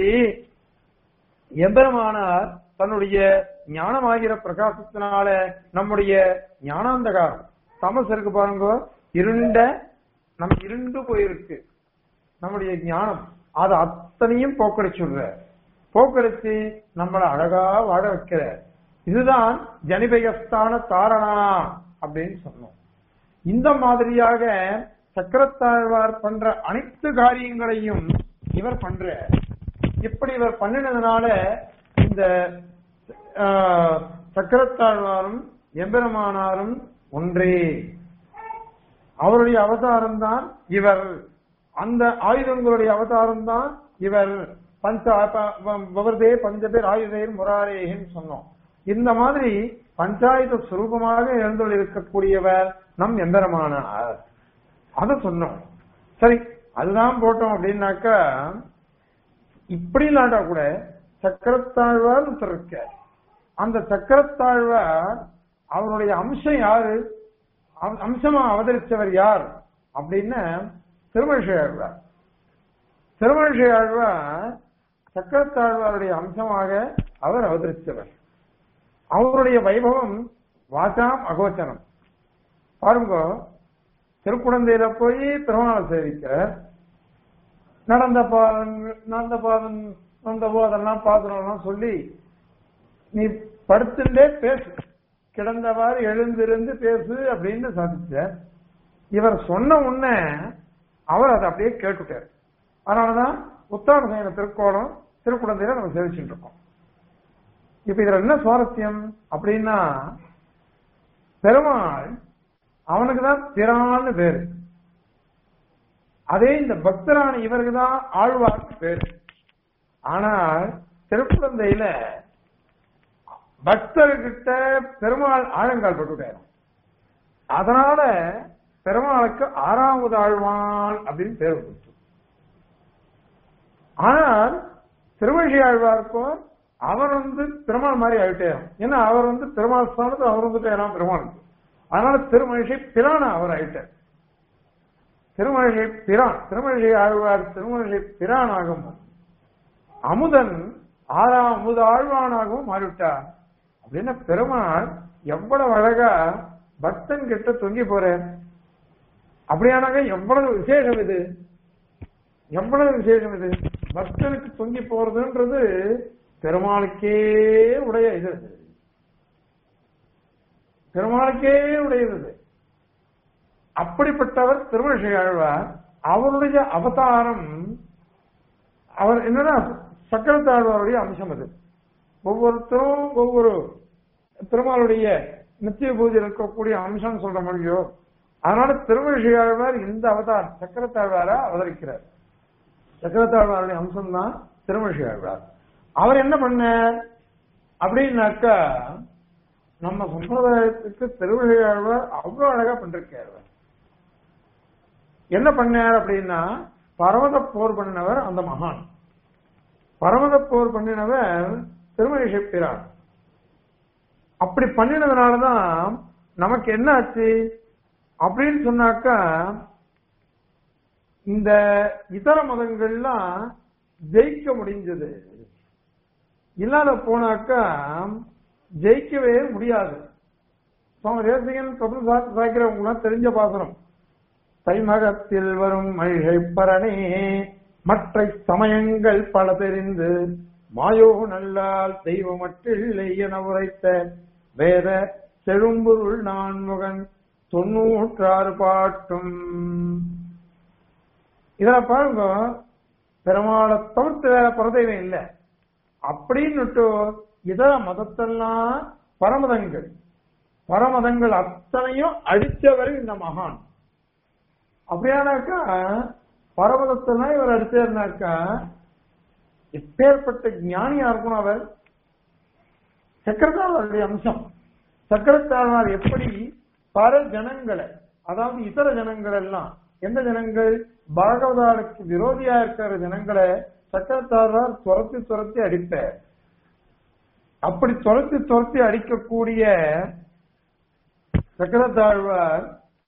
எம்பெருமானார் தன்னுடைய ஞானமாகிற பிரகாசத்தினால நம்முடைய ஞானாந்தகாரம் தமஸ் இருக்கு பாருங்க இருண்ட நம்ம இருண்டு போயிருக்கு நம்முடைய ஞானம் அது அத்தனையும் போக்கடிச்சுடுற போக்கடிச்சு நம்மளை அழகா வாழ வைக்கிற இதுதான் ஜனிபயஸ்தான தாரணா அப்படின்னு சொன்னோம் இந்த மாதிரியாக சக்கரத்தாழ்வார் பண்ற அனைத்து காரியங்களையும் இவர் பண்ற இப்படி இவர் பண்ணினதுனால இந்த ஆஹ், சக்கரத்தாழ்வாரும் எம்பெருமானாரும் ஒன்றே அவருடைய அவதாரம் தான் இவர் அந்த ஆயுதங்களுடைய அவதாரம் தான் இவர் பஞ்ச ப- வ- வவர்தே பஞ்ச பேர் ஆயுதேர் முராரேன்னு சொன்னோம் இந்த மாதிரி பஞ்சாயுத சுரூபமாக எழுந்துள்ள இருக்கக்கூடியவர் நம் எம்பெருமானார் அத சொன்னோம் சரி அதுதான் போட்டோம் அப்படின்னாக்கா இப்படி இல்லாட்டா கூட சக்கரத்தாழ்வார் ஒருத்தர் இருக்கார் அந்த சக்கரத்தாழ்வார் அவருடைய அம்சம் யாரு அவ- அம்சமா அவதரிச்சவர் யார் அப்படின்னு திருமழிசை ஆழ்வார் திருமழிசை ஆழ்வார் சக்கரத்தாழ்வாருடைய அம்சமாக அவர் அவதரித்தவர் அவருடைய வைபவம் வாசாம் அகோச்சரம் பாருங்க திருக்குழந்தையில போய் பெருமாளை சேவிக்கிற நடந்த பாதம் நடந்த பாதம் வந்த போதெல்லாம் பாத்திரம்லாம் சொல்லி நீ படுத்துட்டே பேசு கிடந்தவாறு எழுந்திருந்து பேசு அப்படின்னு சாதிச்ச இவர் சொன்ன உடனே அவர் அதை அப்படியே கேட்டுட்டார் அதனாலதான் உத்தான செய்யற திருக்கோலம் திருக்குழந்தையில நம்ம சேவிச்சுட்டு இருக்கோம் இப்ப இதுல என்ன சுவாரஸ்யம் அப்படின்னா பெருமாள் அவனுக்கு தான் பிறான்னு பேரு அதே இந்த பக்தரான இவருக்கு தான் ஆழ்வார்க்கு பேரு ஆனால் திருக்குழந்தையில பக்தர்கிட்ட பெருமாள் ஆழங்கால் பட்டுட்டாரு அதனால பெருமாளுக்கு ஆறாவது ஆழ்வான் அப்படின்னு பேர் கொடுத்து ஆனால் திருவழி ஆழ்வார்க்கும் அவர் வந்து பெருமாள் மாதிரி ஆயிட்டாராம் ஏன்னா அவர் வந்து பெருமாள் ஸ்தானத்து அவர் வந்துட்டாராம் பெருமாளுக்கு அதனால திருமழிசை பிரான அவர் ஆயிட்டார் திருமழிசை பிரான் திருமழிசை ஆழ்வார் திருமழிசை பிரான் ஆகும் அமுதன் ஆறாம் அமுத ஆழ்வானாகவும் மாறிவிட்டார் அப்படின்னா பெருமாள் எவ்வளவு அழகா பக்தன் கிட்ட தொங்கி போறார் அப்படியானாக எவ்வளவு விசேஷம் இது எவ்வளவு விசேஷம் இது பக்தனுக்கு தொங்கி போறதுன்றது பெருமாளுக்கே உடைய இது பெருமாளுக்கே உடையது இது. அப்படிப்பட்டவர் திருமழிசை ஆழ்வார் அவருடைய அவதாரம் அவர் என்னன்னா சக்கரத்தாழ்வாருடைய அம்சம் அது ஒவ்வொருத்தரும் ஒவ்வொரு பெருமாளுடைய நித்திய பூஜை இருக்கக்கூடிய அம்சம் சொல்ற மொழியோ அதனால திருமழிசை ஆழ்வார் இந்த அவதார் சக்கரத்தாழ்வாரா அவதரிக்கிறார் சக்கரத்தாழ்வாருடைய அம்சம் தான் திருமழிசை ஆழ்வார் அவர் என்ன பண்ணார் அப்படின்னாக்கா நம்ம சம்பிரதாயத்துக்கு திருவிழை ஆழ்வார் அவ்வளவு அழகா பண்ணிருக்கார் அவர். என்ன பண்ணார் அப்படின்னா பர்வத போர் பண்ணினவர் அந்த மகான் பர்வத போர் பண்ணினவர் திருமழிசை பிரான் அப்படி பண்ணினதுனாலதான் நமக்கு என்ன ஆச்சு அப்படின்னு சொன்னாக்கா இந்த இதர மதங்கள்லாம் ஜெயிக்க முடிஞ்சது இல்லாத போனாக்கா ஜெயிக்கவே முடியாது சுவாமி தேசிகன் பிரபு சாய்க்கிறவங்களாம் தெரிஞ்ச பாசனம் தைமகத்தில் வரும் மழிகை பரணே மற்ற சமயங்கள் பல தெரிந்து மாயோ நல்லால் தெய்வமற்றில்லை என உரைத்த வேத செழும்பொருள் நான்முகன் தொன்னூற்றாறு பாட்டும் இதுல பாருங்க பெருமாளை தவிர்த்து வேற பரதெய்வம் இல்லை அப்படின்னுட்டு இதர மதத்தெல்லாம் பரமதங்கள் பரமதங்கள் அத்தனையும் அடித்தவர் இந்த மகான் அப்படியானாக்கா பரமதத்தெல்லாம் இவர் அடிச்சாருனாக்கா எப்பேற்பட்ட ஞானியா இருக்கணும் அவர் சக்கரத்தாழ்வாருடைய அம்சம் சக்கரத்தாழ்வார் எப்படி பல ஜனங்களை அதாவது இதர ஜனங்கள் எல்லாம் எந்த ஜனங்கள் பாகவதாருக்கு விரோதியா இருக்கிற ஜனங்களை சக்கரத்தாழ்வார் துரத்தி துரத்தி அடிப்பார் அப்படி துரத்தி துரத்தி அடிக்கக்கூடிய சக்கரத்தாழ்வார்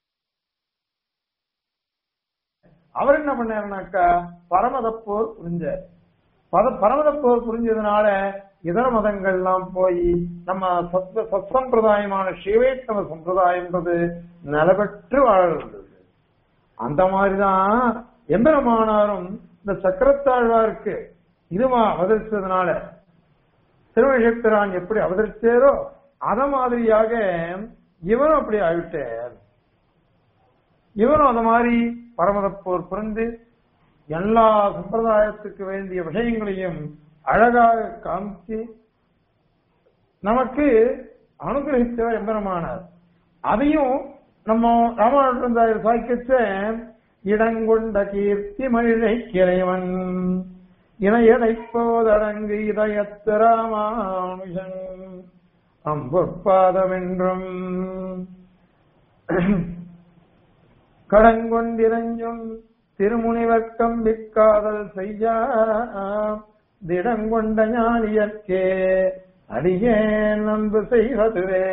அவர் என்ன பண்ணாருனாக்கா பரமத போர் புரிஞ்சார் பத பரமத போர் புரிஞ்சதுனால இதர மதங்கள்லாம் போய் நம்ம சத் சத்சம்பிரதாயமான சிவைத்தவ சம்பிரதாயம்ன்றது நிலபெற்று வாழ்றது அந்த மாதிரிதான் எம்பெருமானாரும் இந்த சக்கரத்தாழ்வாருக்கு இதுவா அவதரிச்சதுனால திருவழிப்பிரான் எப்படி அவதரிச்சாரோ அத மாதிரியாக இவரும் அப்படி ஆயிட்டார் இவரும் அந்த மாதிரி பரமதப்போர் புரிந்து எல்லா சம்பிரதாயத்துக்கு வேண்டிய விஷயங்களையும் அழகாக காமிச்சு நமக்கு அனுகிரகித்தவர் எம்பெருமானார் அதையும் நம்ம ராமானுஜந்தாயர் சாய்க்கச்ச இடங்கொண்ட கீர்த்தி மழிலை கிரைவன் இணையடைப்போதடங்கு இதயத்து ராமானுஜன் அம்பொற்பாதமென்றும் கடங்கொண்டிரஞ்சும் திருமுனிவர்க்கம் விக்காதல் செய்யா திடங்கொண்ட ஞானியற்கே அடியே நம்பு செய்வதுவே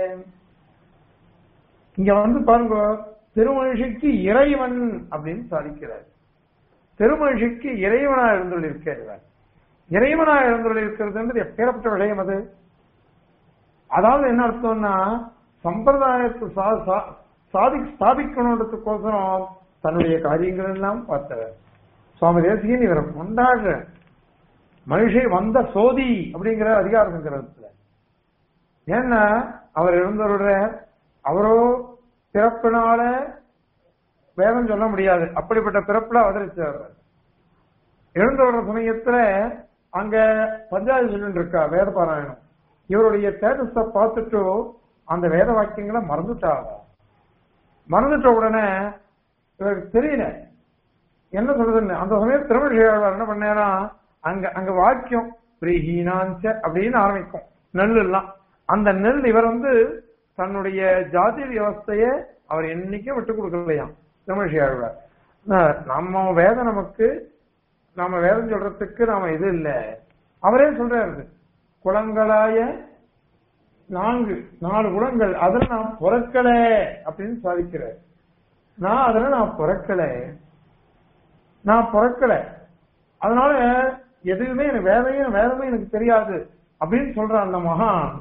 இங்க வந்து பாருங்க திருமழிஷிக்கு இறைவன் அப்படின்னு சாதிக்கிறார் திருமழிஷிக்கு இறைவனா இருந்துள்ளிருக்கிறார் இறைவனா இருந்துள்ளிருக்கிறது எப்பேற்பட்ட விடயம் அது அதாவது என்ன அர்த்தம்னா சம்பிரதாயத்தை சா- சா- சாதி ஸ்தாபிக்கணுன்றதுக்கோசரம் தன்னுடைய காரியங்கள் எல்லாம் பார்த்தவர் சுவாமி தேசிகன் இவரை கொண்டாடுற மனுஷை வந்த சோதி அப்படிங்கிற அதிகார சங்கரத்துல ஏன்னா அவர் இருந்தவரோட அவரோ பிறப்பினால வேதம் சொல்ல முடியாது அப்படிப்பட்ட பிறப்புல அவதரிச்சார் எழுந்தவர சமயத்துல அங்க பஞ்சாயத்து சொல்லிட்டு இருக்கா வேத பாராயணம் இவருடைய ஸ்டேட்டஸ பார்த்துட்டு அந்த வேத வாக்கியங்களை மறந்துட்டாங்க மறந்துட்ட உடனே இவருக்கு தெரியல என்ன சொல்றதுன்னு அந்த சமயம் திருமணியாளர் என்ன பண்ணாரா அங்க அங்க வாக்கியம் பிரீஹீனாஞ்ச அப்படின்னு ஆரம்பிக்கும் நெல் எல்லாம் அந்த நெல் இவர் வந்து தன்னுடைய ஜாதி வியவஸ்தைய அவர் என்னைக்கும் விட்டு கொடுக்கலையாம் திருமணியாளர் நம்ம வேதம் நமக்கு நாம வேதம் சொல்றதுக்கு நாம இது இல்ல அவரே சொல்றாரு குளங்களாய நான்கு நாலு குணங்கள் அதுல நான் பிறக்கல அப்படின்னு சாதிக்கிறார் நான் அதுல நான் பிறக்கல நான் பிறக்கல அதனால எதுவுமே எனக்கு வேலையும் வேதமே எனக்கு தெரியாது அப்படின்னு சொல்ற அந்த மகான்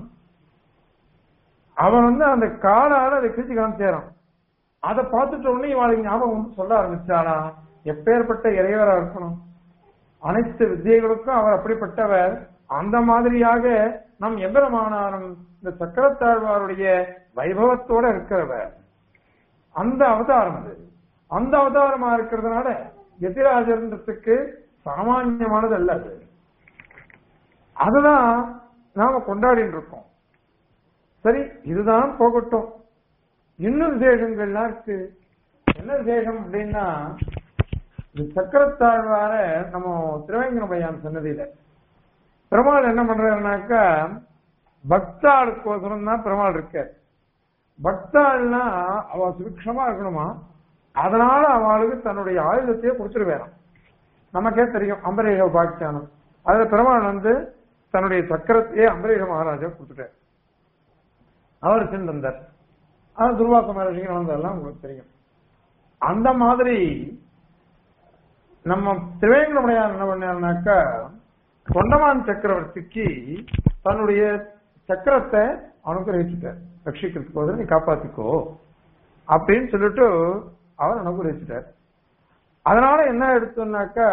அவன் வந்து அந்த காலால அதை கிழிச்சு காமிச்சாரான் அதை பார்த்துட்ட உடனே இவாளுக்கு ஞாபகம் வந்து சொல்ல ஆரம்பிச்சாளா எப்பேற்பட்ட இறைவரா இருக்கணும் அனைத்து வித்தியைகளுக்கும் அவர் அப்படிப்பட்டவர் அந்த மாதிரியாக நம் எம்பெருமானாரும் இந்த சக்கரத்தாழ்வாருடைய வைபவத்தோட இருக்கிறவர் அந்த அவதாரம் அது அந்த அவதாரமா இருக்கிறதுனால எதிராஜர்ன்றதுக்கு சாமான்யமானது அல்ல அது அதுதான் நாம கொண்டாடிட்டு இருக்கோம் சரி இதுதான் போகட்டும் இன்னும் விசேஷங்கள்லாம் இருக்கு என்ன விசேஷம் அப்படின்னா இந்த சக்கரத்தாழ்வார நம்ம திருவேங்கரமையான் சன்னதியில பெருமாள் என்ன பண்றாருனாக்கா பக்தாளுக்கோசரம் தான் பெருமாள் இருக்க பக்தாள்னா அவ சுபிக்ஷமா இருக்கணுமா அதனால அவளுக்கு தன்னுடைய ஆயுதத்தையே கொடுத்துட்டு வேறாம் நமக்கே தெரியும் அம்பரீஷ பாக்கியானம் அதுல பெருமாள் வந்து தன்னுடைய சக்கரத்தையே அம்பரீஷ மகாராஜா கொடுத்துட்டார் அவர் சென்றிருந்தார் அது துர்வாச மகர்ஷிக்கு நடந்ததெல்லாம் உங்களுக்கு தெரியும் அந்த மாதிரி நம்ம திருவேங்கடமுடையார் என்ன பண்ணாருனாக்கா தொண்டமான் சக்கரவர்த்திக்கு தன்னுடைய சக்கரத்தை அனுகிரகிச்சுட்டார் ரட்சிக்கிறதுக்கு நீ காப்பாத்திக்கோ அப்படின்னு சொல்லிட்டு அவர் அனுகிரகிச்சுட்டார் அதனால என்ன எடுத்தோம்னாக்கா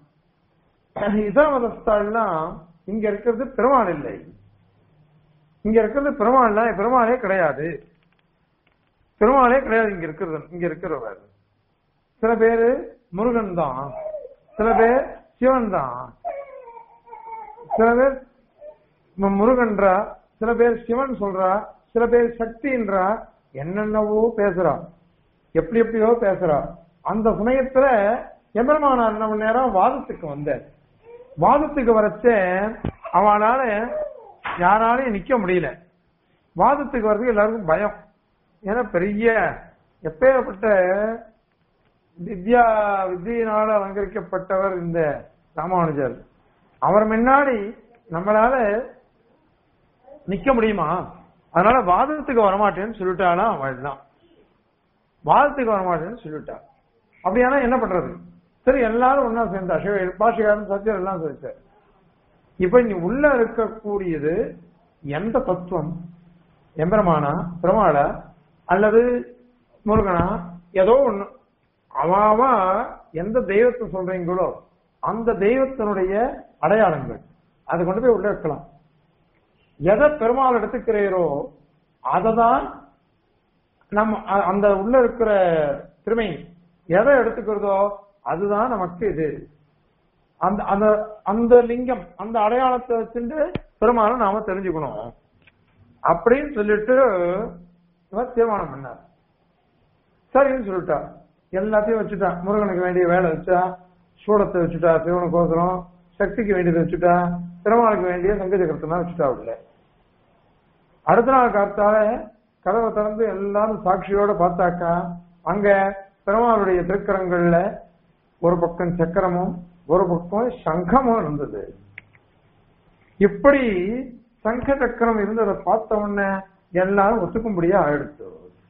இதர மதஸ்தாள்லாம் இங்க இருக்கிறது பெருமாள் இல்லை இங்க இருக்கிறது பெருமாள்னா பெருமாளே கிடையாது பெருமாளே கிடையாது இங்க இருக்கிறது இங்க இருக்கிறவர் சில பேரு முருகன் தான் சில பேர் சிவன் தான் சில பேர் மு- முருகன்றா சில பேர் சிவன் சொல்றா சில பேர் சக்தின்றா என்னென்னவோ பேசுறா எப்படி எப்படியோ பேசுறா அந்த சமயத்துல எம்பெருமானார் என்ன மணி நேரம் வாதத்துக்கு வந்தார் வாதத்துக்கு வரச்ச அவனால யாராலையும் நிக்க முடியல வாதத்துக்கு வர்றதுக்கு எல்லாருக்கும் பயம் ஏன்னா பெரிய எப்பேற்பட்ட வித்யா வித்தியினால அலங்கரிக்கப்பட்டவர் இந்த ராமானுஜர் அவர் முன்னாடி நம்மளால நிக்க முடியுமா அதனால வாதத்துக்கு வரமாட்டேன்னு சொல்லிட்டாலாம் அவள் தான் வாதத்துக்கு வரமாட்டேன்னு சொல்லிட்டா அப்படியானா என்ன பண்றது சரி எல்லாரும் ஒன்னா சேர்ந்தா சிவ பாஷிகாரன் சத்தியர் எல்லாம் சொல்லிச்சார் இப்ப நீ உள்ள இருக்கக்கூடியது எந்த தத்துவம் எம்பெருமானா பெருமாளா அல்லது முருகனா ஏதோ ஒண்ணு அவாவா எந்த தெய்வத்தை சொல்றீங்களோ அந்த தெய்வத்தினுடைய அடையாளங்கள் அதை கொண்டு போய் உள்ள வைக்கலாம் எதை பெருமாள் எடுத்துக்கிறீரோ அதை தான் நம்ம அ- அந்த உள்ள இருக்கிற திருமை எதை எடுத்துக்கிறதோ அதுதான் நமக்கு இது அந்த அந்த அந்த லிங்கம் அந்த அடையாளத்தை வச்சுட்டு பெருமாளை நாம தெரிஞ்சுக்கணும் அப்படின்னு சொல்லிட்டு இவர் தீர்மானம் பண்ணார் சரின்னு சொல்லிட்டா எல்லாத்தையும் வச்சுட்டா முருகனுக்கு வேண்டிய வேலை வச்சா சூடத்தை வச்சுட்டா சிவனுக்கோசரம் சக்திக்கு வேண்டியதை வச்சுட்டா பெருமாளுக்கு வேண்டிய சங்க சக்கரத்தை வச்சுட்டா உள்ள அடுத்த நாள் காத்தால கதவை திறந்து எல்லாரும் சாட்சியோட பார்த்தாக்கா அங்க பெருமாளுடைய திருக்கரங்கள்ல ஒரு பக்கம் சக்கரமும் ஒரு பக்கம் சங்கமும் இருந்தது இப்படி சங்க சக்கரம் இருந்ததை பார்த்த உடனே எல்லாரும் ஒத்துக்கும்படியா ஆயிடுச்சு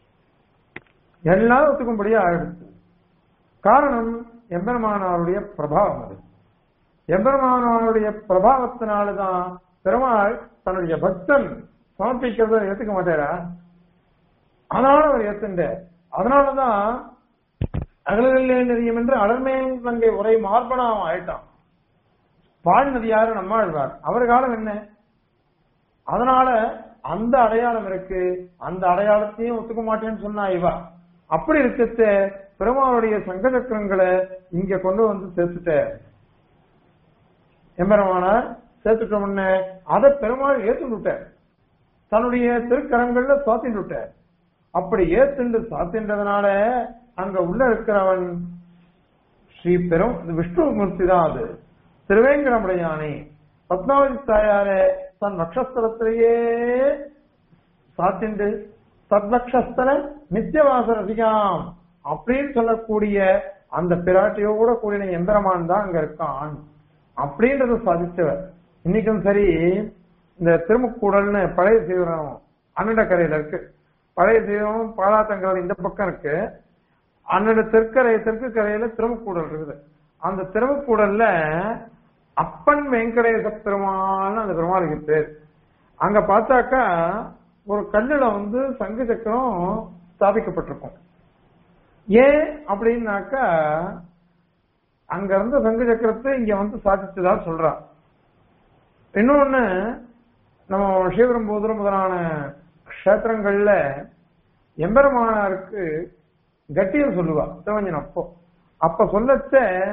எல்லாரும் ஒத்துக்கும்படியா ஆயிடுச்சு காரணம் எம்பெருமானாருடைய பிரபாவம் அது எம்பெருமானாருடைய பிரபாவத்தினாலதான் பெருமாள் தன்னுடைய பக்தன் சமர்ப்பிக்கிறத ஏத்துக்க மாட்டாரா அதனால அவர் ஏத்துண்ட அதனாலதான் அகலவில்லை நெறியும் என்று அடர்மையின் தங்கை உரை மார்பனாம் ஆயிட்டான் பாடினது யாரு நம்மாழ்வார் அவர் காலம் என்ன அதனால அந்த அடையாளம் இருக்கு அந்த அடையாளத்தையும் ஒத்துக்க மாட்டேன்னு சொன்னா இவா அப்படி இருக்கிறத பெருமாளுடைய சங்க சக்கரங்களை இங்க கொண்டு வந்து சேர்த்துட்ட எம்பெருமானார் சேர்த்துட்ட முன்ன அதை பெருமாள் ஏத்துட்டு விட்டார் தன்னுடைய திருக்கரங்கள்ல சாத்திட்டு விட்டார் அப்படி ஏத்துண்டு சாத்தின்றதுனால அங்க உள்ள இருக்கிறவன் ஸ்ரீ பெரும் விஷ்ணுமூர்த்தி தான் அது திருவேங்கடமுடையானே பத்மாவதி தாயார தன் நட்சத்திரத்திலேயே சாத்திண்டு தத்நக்ஷஸ்தல நித்தியவாச ரசிகாம் அப்படின்னு சொல்லக்கூடிய அந்த பிராட்டியோட கூடின எந்திரமான் தான் அங்க இருக்கான் அப்படின்றத சாதிச்சவர் இன்னைக்கும் சரி இந்த திருமுக்கூடல்னு பழைய சீவரம் அன்னடக்கரையில இருக்கு பழைய சீவரம் பாலாத்தங்கரை இந்த பக்கம் இருக்கு அன்னட தெற்கரை தெற்கு கரையில திருமுக்கூடல் இருக்குது அந்த திருமுக்கூடல்ல அப்பன் வெங்கடேச பெருமாள்னு அந்த பெருமாளுக்கு பேர் அங்க பார்த்தாக்கா ஒரு கல்லுல வந்து சங்கு சக்கரம் ஸ்தாபிக்கப்பட்டிருக்கும் ஏன் அப்படின்னாக்கா அங்க இருந்த சங்கு சக்கரத்தை இங்க வந்து சாதிச்சதா சொல்றா இன்னொன்னு நம்ம சிவபெரும் போதுரம் முதலான கஷேத்திரங்கள்ல எம்பெருமானாருக்கு கட்டியம் சொல்லுவா சிவஞ்சன் அப்போ அப்ப சொல்லச்ச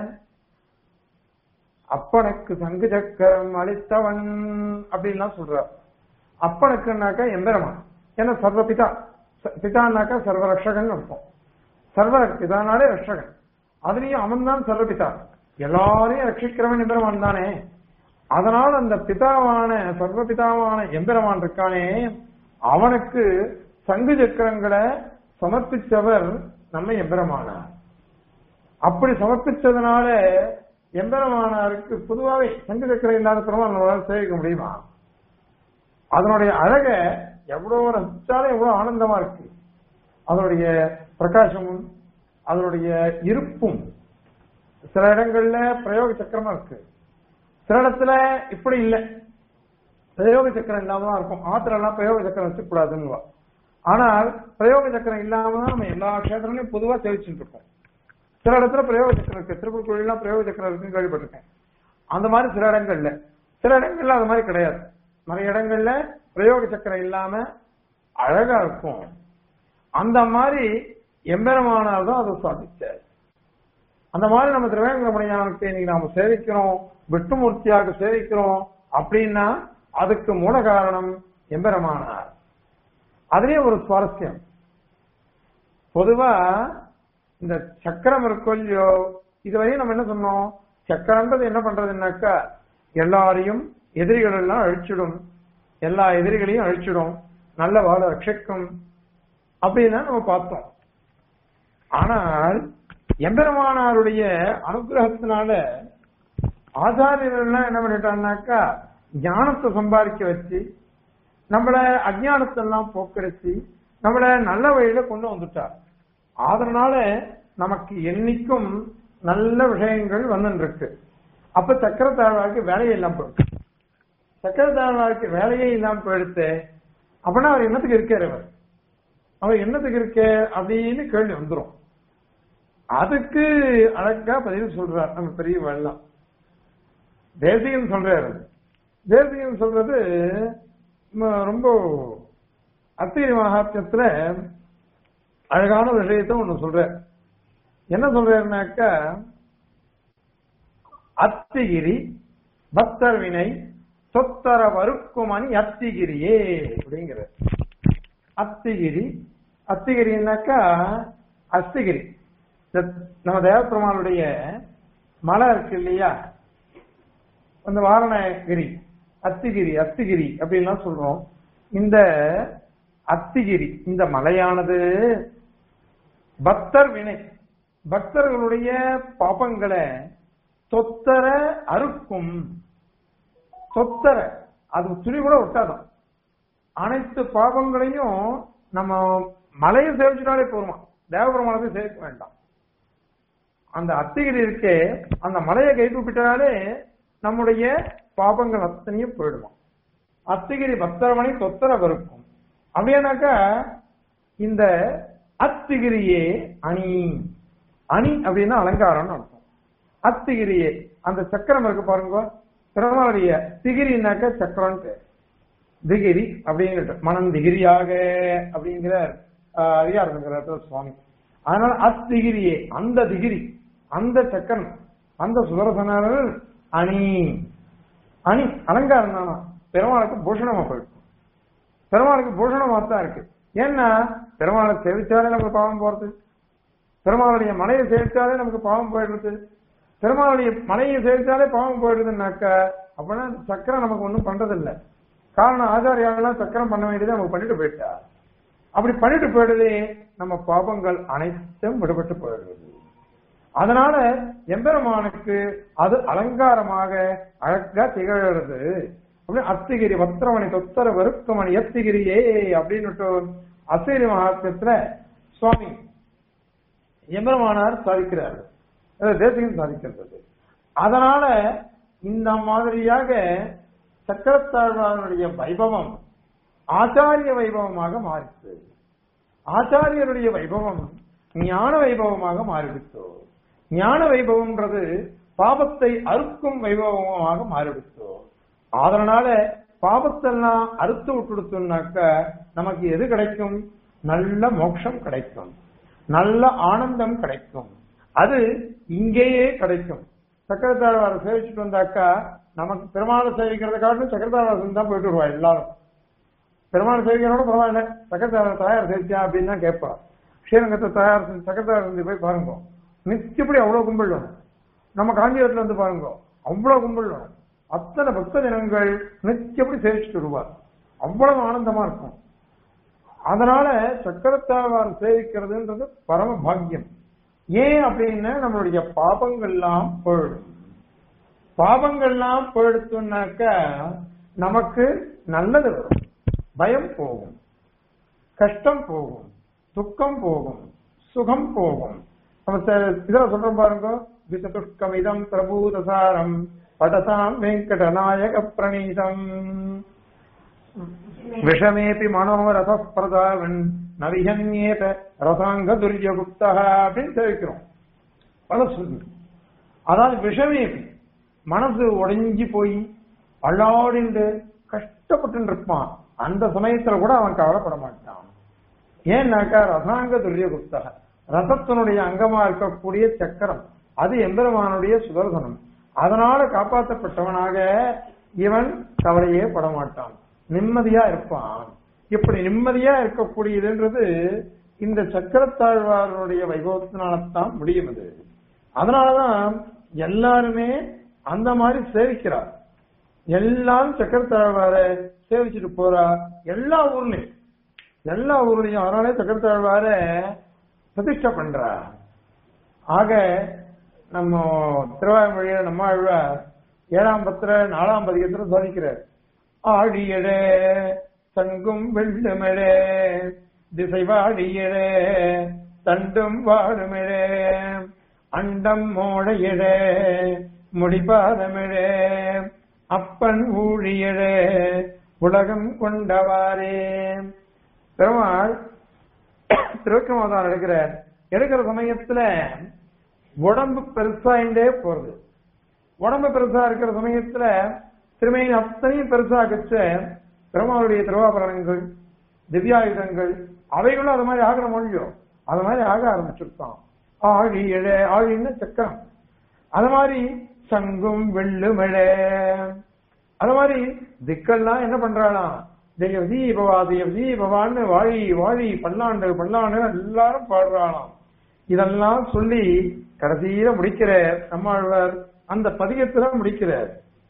அப்பனுக்கு சங்கு சக்கரம் அளித்தவன் அப்படின்லாம் சொல்ற அப்பனுக்குனாக்கா எம்பெருமான் ஏன்னா சர்வ பிதா ச- பிதான்னாக்கா சர்வ ரக்ஷகன் அர்த்தம் சர்வ பிதானாலே ரக்ஷகன் அதுலயும் அவன் தான் சர்வ பிதா எல்லாரையும் ரட்சிக்கிறவன் எம்பெருமான் தானே அதனால அந்த பிதாவான சர்வ பிதாவான எம்பெருமான் இருக்கானே அவனுக்கு சங்கு சக்கரங்களை சமர்ப்பிச்சவர் நம்ம எம்பெருமானார் அப்படி சமர்ப்பிச்சதுனால எம்பெருமானாருக்கு பொதுவாகவே சங்கு சக்கரம் இல்லாத பெருமாள் நம்மளால சேவிக்க முடியுமா அதனுடைய அழக எவ்வளவு ரசிச்சாலும் எவ்வளவு ஆனந்தமா இருக்கு அதனுடைய பிரகாசமும் அதனுடைய இருப்பும் சில இடங்கள்ல பிரயோக சக்கரமா இருக்கு சில இடத்துல இப்படி இல்லை பிரயோக சக்கரம் இல்லாம தான் இருக்கும் ஆத்திரம் எல்லாம் பிரயோக சக்கரம் வச்சுக்கூடாதுன்னு ஆனால் பிரயோக சக்கரம் இல்லாம தான் நம்ம எல்லா கஷேத்திரங்களையும் பொதுவா சேவிச்சுட்டு இருக்கோம் சில இடத்துல பிரயோக சக்கரம் இருக்கு திருப்பூர்லாம் பிரயோக சக்கரம் இருக்குன்னு கேள்விப்பட்டிருக்கேன் அந்த மாதிரி சில இடங்கள்ல சில இடங்கள்ல அது மாதிரி கிடையாது நிறைய இடங்கள்ல பிரயோக சக்கரம் இல்லாம அழகா இருக்கும் அந்த மாதிரி எம்பெருமானார் தான் அதை சாதிச்சார் அந்த மாதிரி நம்ம திருவேங்கடமணியானுக்கு இன்னைக்கு நாம சேவிக்கிறோம் விஷ்ணுமூர்த்தியாக சேவிக்கிறோம் அப்படின்னா அதுக்கு மூல காரணம் எம்பெருமானார் அதுலயே ஒரு சுவாரஸ்யம் பொதுவா இந்த சக்கரம் இருக்கோ இல்லையோ இதுவரையும் நம்ம என்ன சொன்னோம் சக்கரன்றது என்ன பண்றதுன்னாக்கா எல்லாரையும் எதிரிகள் எல்லாம் அழிச்சிடும் எல்லா எதிரிகளையும் அழிச்சிடும் நல்ல வாழ ரட்சிக்கும் அப்படின்னு நம்ம பார்த்தோம் ஆனால் எம்பெருமானாருடைய அனுகிரகத்தினால ஆச்சாரியர்கள் எல்லாம் என்ன பண்ணிட்டாங்கனாக்கா ஞானத்தை சம்பாதிக்க வச்சு நம்மள அஜானத்தை எல்லாம் போக்கடிச்சு நம்மள நல்ல வழியில கொண்டு வந்துட்டார் அதனால நமக்கு என்னைக்கும் நல்ல விஷயங்கள் வந்துட்டு இருக்கு அப்ப சக்கரத்தாழ்வாருக்கு வேலையே இல்லாம போயிடுச்சு சக்கரத்தாழ்வாருக்கு வேலையே இல்லாம போயிடுத்து அப்படின்னா அவர் என்னத்துக்கு இருக்காரு அவர் அவர் என்னத்துக்கு இருக்க அப்படின்னு கேள்வி வந்துரும் அதுக்கு அழகா பதில் சொல்றார் நம்ம பெரிய வெள்ளம் தேசிகன் சொல்றாரு தேசிகன் சொல்றது ம- ரொம்ப அத்திரி மகாத்மியத்துல அழகான விஷயத்த ஒண்ணு சொல்ற என்ன சொல்றாருனாக்கா அத்திகிரி பக்தர் வினை சொத்தர வறுக்குமணி அத்திகிரியே அப்படிங்கிற அத்திகிரி அத்திகிரின்னாக்கா அஸ்திகிரி இந்த நம்ம தேவப்பெருமானுடைய மலை இருக்கு இல்லையா அந்த வாரணகிரி அத்திகிரி அத்திகிரி அப்படின்லாம் சொல்றோம் இந்த அத்திகிரி இந்த மலையானது பக்தர் வினை பக்தர்களுடைய பாபங்களை தொத்தர அறுக்கும் தொத்தர அது துணி கூட ஒட்டாதான் அனைத்து பாபங்களையும் நம்ம மலையை சேவிச்சுட்டாலே போருமா தேவபெருமானத்தை சேர்க்க வேண்டாம் அந்த அத்திகிரி இருக்கே அந்த மலையை கைப்பிட்டாலே நம்முடைய பாபங்கள் அத்தனையும் போயிடுமா அத்திகிரி பத்திரமணி தொத்தர வெறுக்கும் அப்படின்னாக்கா இந்த அத்திகிரியே அணி அணி அப்படின்னா அலங்காரம்னு அர்த்தம் அத்திகிரியே அந்த சக்கரம் இருக்கு பாருங்க பெருமாளுடைய திகிரினாக்க சக்கரம் திகிரி அப்படிங்கிற மனம் திகிரியாக அப்படிங்கிற ஆஹ், அதிகாரம் இருக்கிற சுவாமி அதனால அத்திகிரியே அந்த திகிரி அந்த சக்கரம் அந்த சுதர்சனர் அணி அணி அலங்காரம் தானா பெருமாளுக்கு பூஷணமா போயிடும் பெருமாளுக்கு பூஷணமா தான் இருக்கு ஏன்னா பெருமாளை சேவிச்சாலே நமக்கு பாவம் போறது பெருமாளுடைய மலையை சேவிச்சாலே நமக்கு பாவம் போயிடுறது பெருமாளுடைய மலையை சேவிச்சாலே பாவம் போயிடுதுன்னாக்க அப்படின்னா அந்த சக்கரம் நமக்கு ஒண்ணும் பண்றதில்ல காரணம் ஆச்சாரியாலாம் சக்கரம் பண்ண வேண்டியதை நமக்கு பண்ணிட்டு போயிட்டா அப்படி பண்ணிட்டு போயிடுதே நம்ம பாபங்கள் அனைத்தும் விடுபட்டு போயிடுது அதனால எம்பெருமானுக்கு அது அலங்காரமாக அழகா திகழறது அப்படின்னு அத்திகிரி பத்திரமணி தொத்தர வெறுக்கமணி எத்திகிரியே அப்படின்னு அசேரி மகாத்மத்துல சுவாமி எம்பெருமானார் சாதிக்கிறார் அது தேசிகம் சாதிக்கிறது அதனால இந்த மாதிரியாக சக்கரத்தாழ்வானுடைய வைபவம் ஆச்சாரிய வைபவமாக மாறிச்சு ஆச்சாரியருடைய வைபவம் ஞான வைபவமாக மாறிடுச்சோ ஞான வைபவம்ன்றது பாபத்தை அறுக்கும் வைபவமாக மாறிடுச்சோ அதனால பாபத்தெல்லாம் அறுத்து விட்டுடுத்தோம்னாக்க நமக்கு எது கிடைக்கும் நல்ல மோட்சம் கிடைக்கும் நல்ல ஆனந்தம் கிடைக்கும் அது இங்கேயே கிடைக்கும் சக்கரத்தாழ்வாரை சேவிச்சுட்டு வந்தாக்கா நமக்கு பெருமாளை சேவிக்கிறத காட்டிலும் சக்கரத்தாழ்வாசன் தான் போயிட்டு வருவா எல்லாரும் பெருமாள் சேவிக்கிறோட பரவாயில்ல சக்கரத்தாழ்வார் தயார் சேவிச்சா அப்படின்னு தான் கேட்பா ஸ்ரீரங்கத்தை தயார் செஞ்சு சக்கரத்தாழ்வார் வந்து போய் பாருங்க நிச்சயப்படி அவ்வளவு கும்பல் வேணும் நம்ம காஞ்சிபுரத்துல வந்து பாருங்க அவ்வளவு கும்பல் வேணும் அத்தனை பக்த ஜனங்கள் நிச்சயப்படி சேவிச்சுட்டு வருவார் அவ்வளவு ஆனந்தமா இருக்கும் அதனால சக்கரத்தாழ்வார் சேவிக்கிறதுன்றது பரம பாக்கியம் ஏன் அப்படின்னா நம்மளுடைய பாபங்கள்லாம் போயிடும் பாபங்கள்லாம் போயிடுத்துனாக்க நமக்கு நல்லது வரும் பயம் போகும் கஷ்டம் போகும் துக்கம் போகும் சுகம் போகும் நம்ம ச- இதுல சொல்றோம் பாருங்க விசதுஷ்கமிதம் பிரபூதசாரம் படசாம் வெங்கடநாயக பிரணீதம் விஷமேபி மனோரத பிரதாவன் நவிகன்யேத ரசாங்க துரியகுப்தா அப்படின்னு தெரிவிக்கிறோம் பல சொல்லு அதாவது விஷமேபி மனசு உடைஞ்சு போய் அல்லாடிண்டு கஷ்டப்பட்டு இருப்பான் அந்த சமயத்துல கூட அவன் கவலைப்பட மாட்டான் ஏன்னாக்கா ரசாங்க துரியகுப்தா ரசத்தினுடைய அங்கமா இருக்கக்கூடிய சக்கரம் அது எம்பெருமானுடைய சுதர்சனம் அதனால காப்பாற்றப்பட்டவனாக இவன் கவலையே பட மாட்டான் நிம்மதியா இருப்பான் இப்படி நிம்மதியா இருக்கக்கூடியதுன்றது இந்த சக்கரத்தாழ்வாருடைய வைபவத்தினால்தான் முடியும் அது அதனாலதான் எல்லாருமே அந்த மாதிரி சேவிக்கிறார் எல்லாரும் சக்கரத்தாழ்வார சேவிச்சுட்டு போறா எல்லா ஊர்லயும் எல்லா ஊர்லயும் அதனாலே சக்கரத்தாழ்வார பிரதிஷ்டை பண்றா ஆக நம்ம திருவாய்மொழியில நம்ம ஆழ்வார் ஏழாம் பத்திர நாலாம் பதிகத்துல சோதிக்கிறார் ஆழியடே தங்கும் வெள்ளுமிழே திசை வாழியடே தண்டும் வாழுமிழே அண்டம் மோடையிடே முடிபாதமிழே அப்பன் ஊழியடே உலகம் கொண்டவாரே பெருமாள் திருவிக்கிரமதாரம் எடுக்கிறார் எடுக்கிற சமயத்துல உடம்பு பெருசாயிண்டே போறது உடம்பு பெருசா இருக்கிற சமயத்துல திருமையை அத்தனையும் பெருசாகச்ச பெருமாளுடைய திருவாபரணங்கள் திவ்யாயுதங்கள் அவைகளும் அது மாதிரி ஆகிற மொழியும் அது மாதிரி ஆக ஆரம்பிச்சிருக்கான் ஆழி எழ ஆழின்னு சக்கரம் அது மாதிரி சங்கும் வெள்ளுமிழே அது மாதிரி திக்கெல்லாம் என்ன பண்றாளாம் தெய்வ தீபவா தெய்வ தீபவான்னு வாழி வாழி பல்லாண்டு பல்லாண்டு எல்லாரும் பாடுறாளாம் இதெல்லாம் சொல்லி கடைசியில முடிக்கிற நம்மாழ்வார் அந்த பதிகத்துல முடிக்கிறார்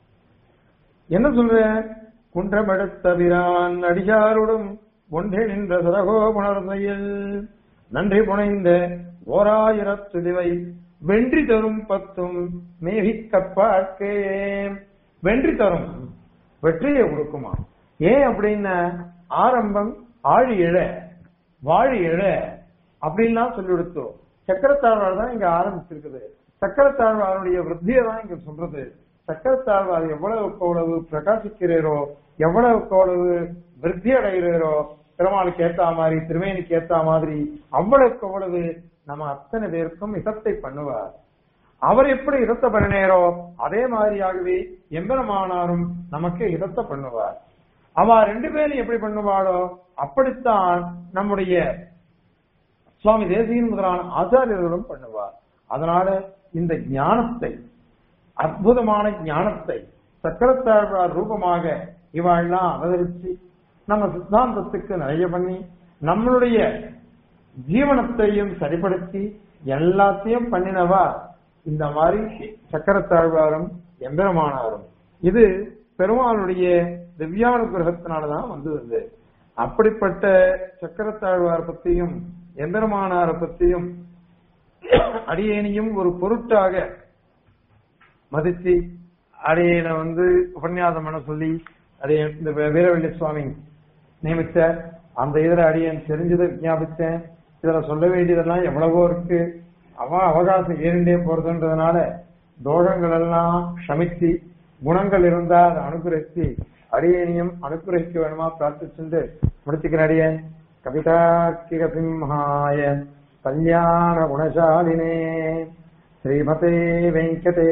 என்ன சொல்ற குன்றமெடுத்தபிரான் அடியாருடும் ஒன்றே நின்ற சரகோபுணர்மையில் நன்றி புனைந்த ஓராயிரத்து திவை வென்றி தரும் பத்தும் மேவிக்கப்பாக்கே வென்றி தரும் வெற்றியை கொடுக்குமா ஏன் அப்படின்னா ஆரம்பம் ஆழி இழ வாழி இழ அப்படின்லாம் சொல்லி கொடுத்தோம் சக்கரத்தாழ்வார் தான் இங்க ஆரம்பிச்சிருக்குது சக்கரத்தாழ்வாருடைய விருத்தியை தான் இங்க சொல்றது சக்கரத்தாழ்வார் எவ்வளவுக்கு எவ்வளவு பிரகாசிக்கிறீரோ எவ்வளவுக்கு எவ்வளவு விருத்தி அடைகிறீரோ பெருமாளுக்கு ஏத்த மாதிரி திருமேனிக்கு ஏத்த மாதிரி அவ்வளவுக்கு அவ்வளவு நம்ம அத்தனை பேருக்கும் இதத்தை பண்ணுவார் அவர் எப்படி இதத்தை பண்ணினேரோ அதே மாதிரியாகவே எம்பெருமானாரும் நமக்கு இதத்தை பண்ணுவார் அவ ரெண்டு பேரும் எப்படி பண்ணுவாளோ அப்படித்தான் நம்முடைய சுவாமி தேசியன் முதலான ஆச்சாரியர்களும் பண்ணுவார் அதனால இந்த ஞானத்தை அற்புதமான ஞானத்தை சக்கரத்தாழ்வார் ரூபமாக இவாள்லாம் அவதரிச்சு நம்ம சித்தாந்தத்துக்கு நிறைய பண்ணி நம்மளுடைய ஜீவனத்தையும் சரிப்படுத்தி எல்லாத்தையும் பண்ணினவா இந்த மாதிரி சக்கரத்தாழ்வாரும் எம்பெருமானாரும் இது பெருமாளுடைய திவ்யானுகிரகத்தினாலதான் வந்தது அப்படிப்பட்ட சக்கரத்தாழ்வார் பத்தியும் எம்பெருமானாரை பத்தியும் அடியேனையும் ஒரு பொருட்டாக மதிச்சு அடியேனை வந்து உபன்யாசம் பண்ண சொல்லி அடைய இந்த வீரவள்ளி சுவாமி நியமித்த அந்த இதுல அடியேன் தெரிஞ்சதை விஞ்ஞாபித்தேன் இதுல சொல்ல வேண்டியதெல்லாம் எவ்வளவோ இருக்கு அவன் அவகாசம் ஏறிண்டே போறதுன்றதுனால தோஷங்கள் எல்லாம் க்ஷமிச்சு குணங்கள் இருந்தா அதை அனுகிரகிச்சு அடியேனியும் அனுகிரகிக்க வேணுமா பிரார்த்திச்சுட்டு முடிச்சுக்கிறேன் அடியேன் கவிதாக்கிக சிம்ஹாய கல்யாண குணசாலினே ஸ்ரீமதே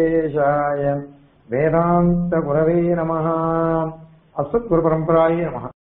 வெங்கடேஷாய வேதாந்த குரவே நம அஸ்வத் குரு பரம்பராய நம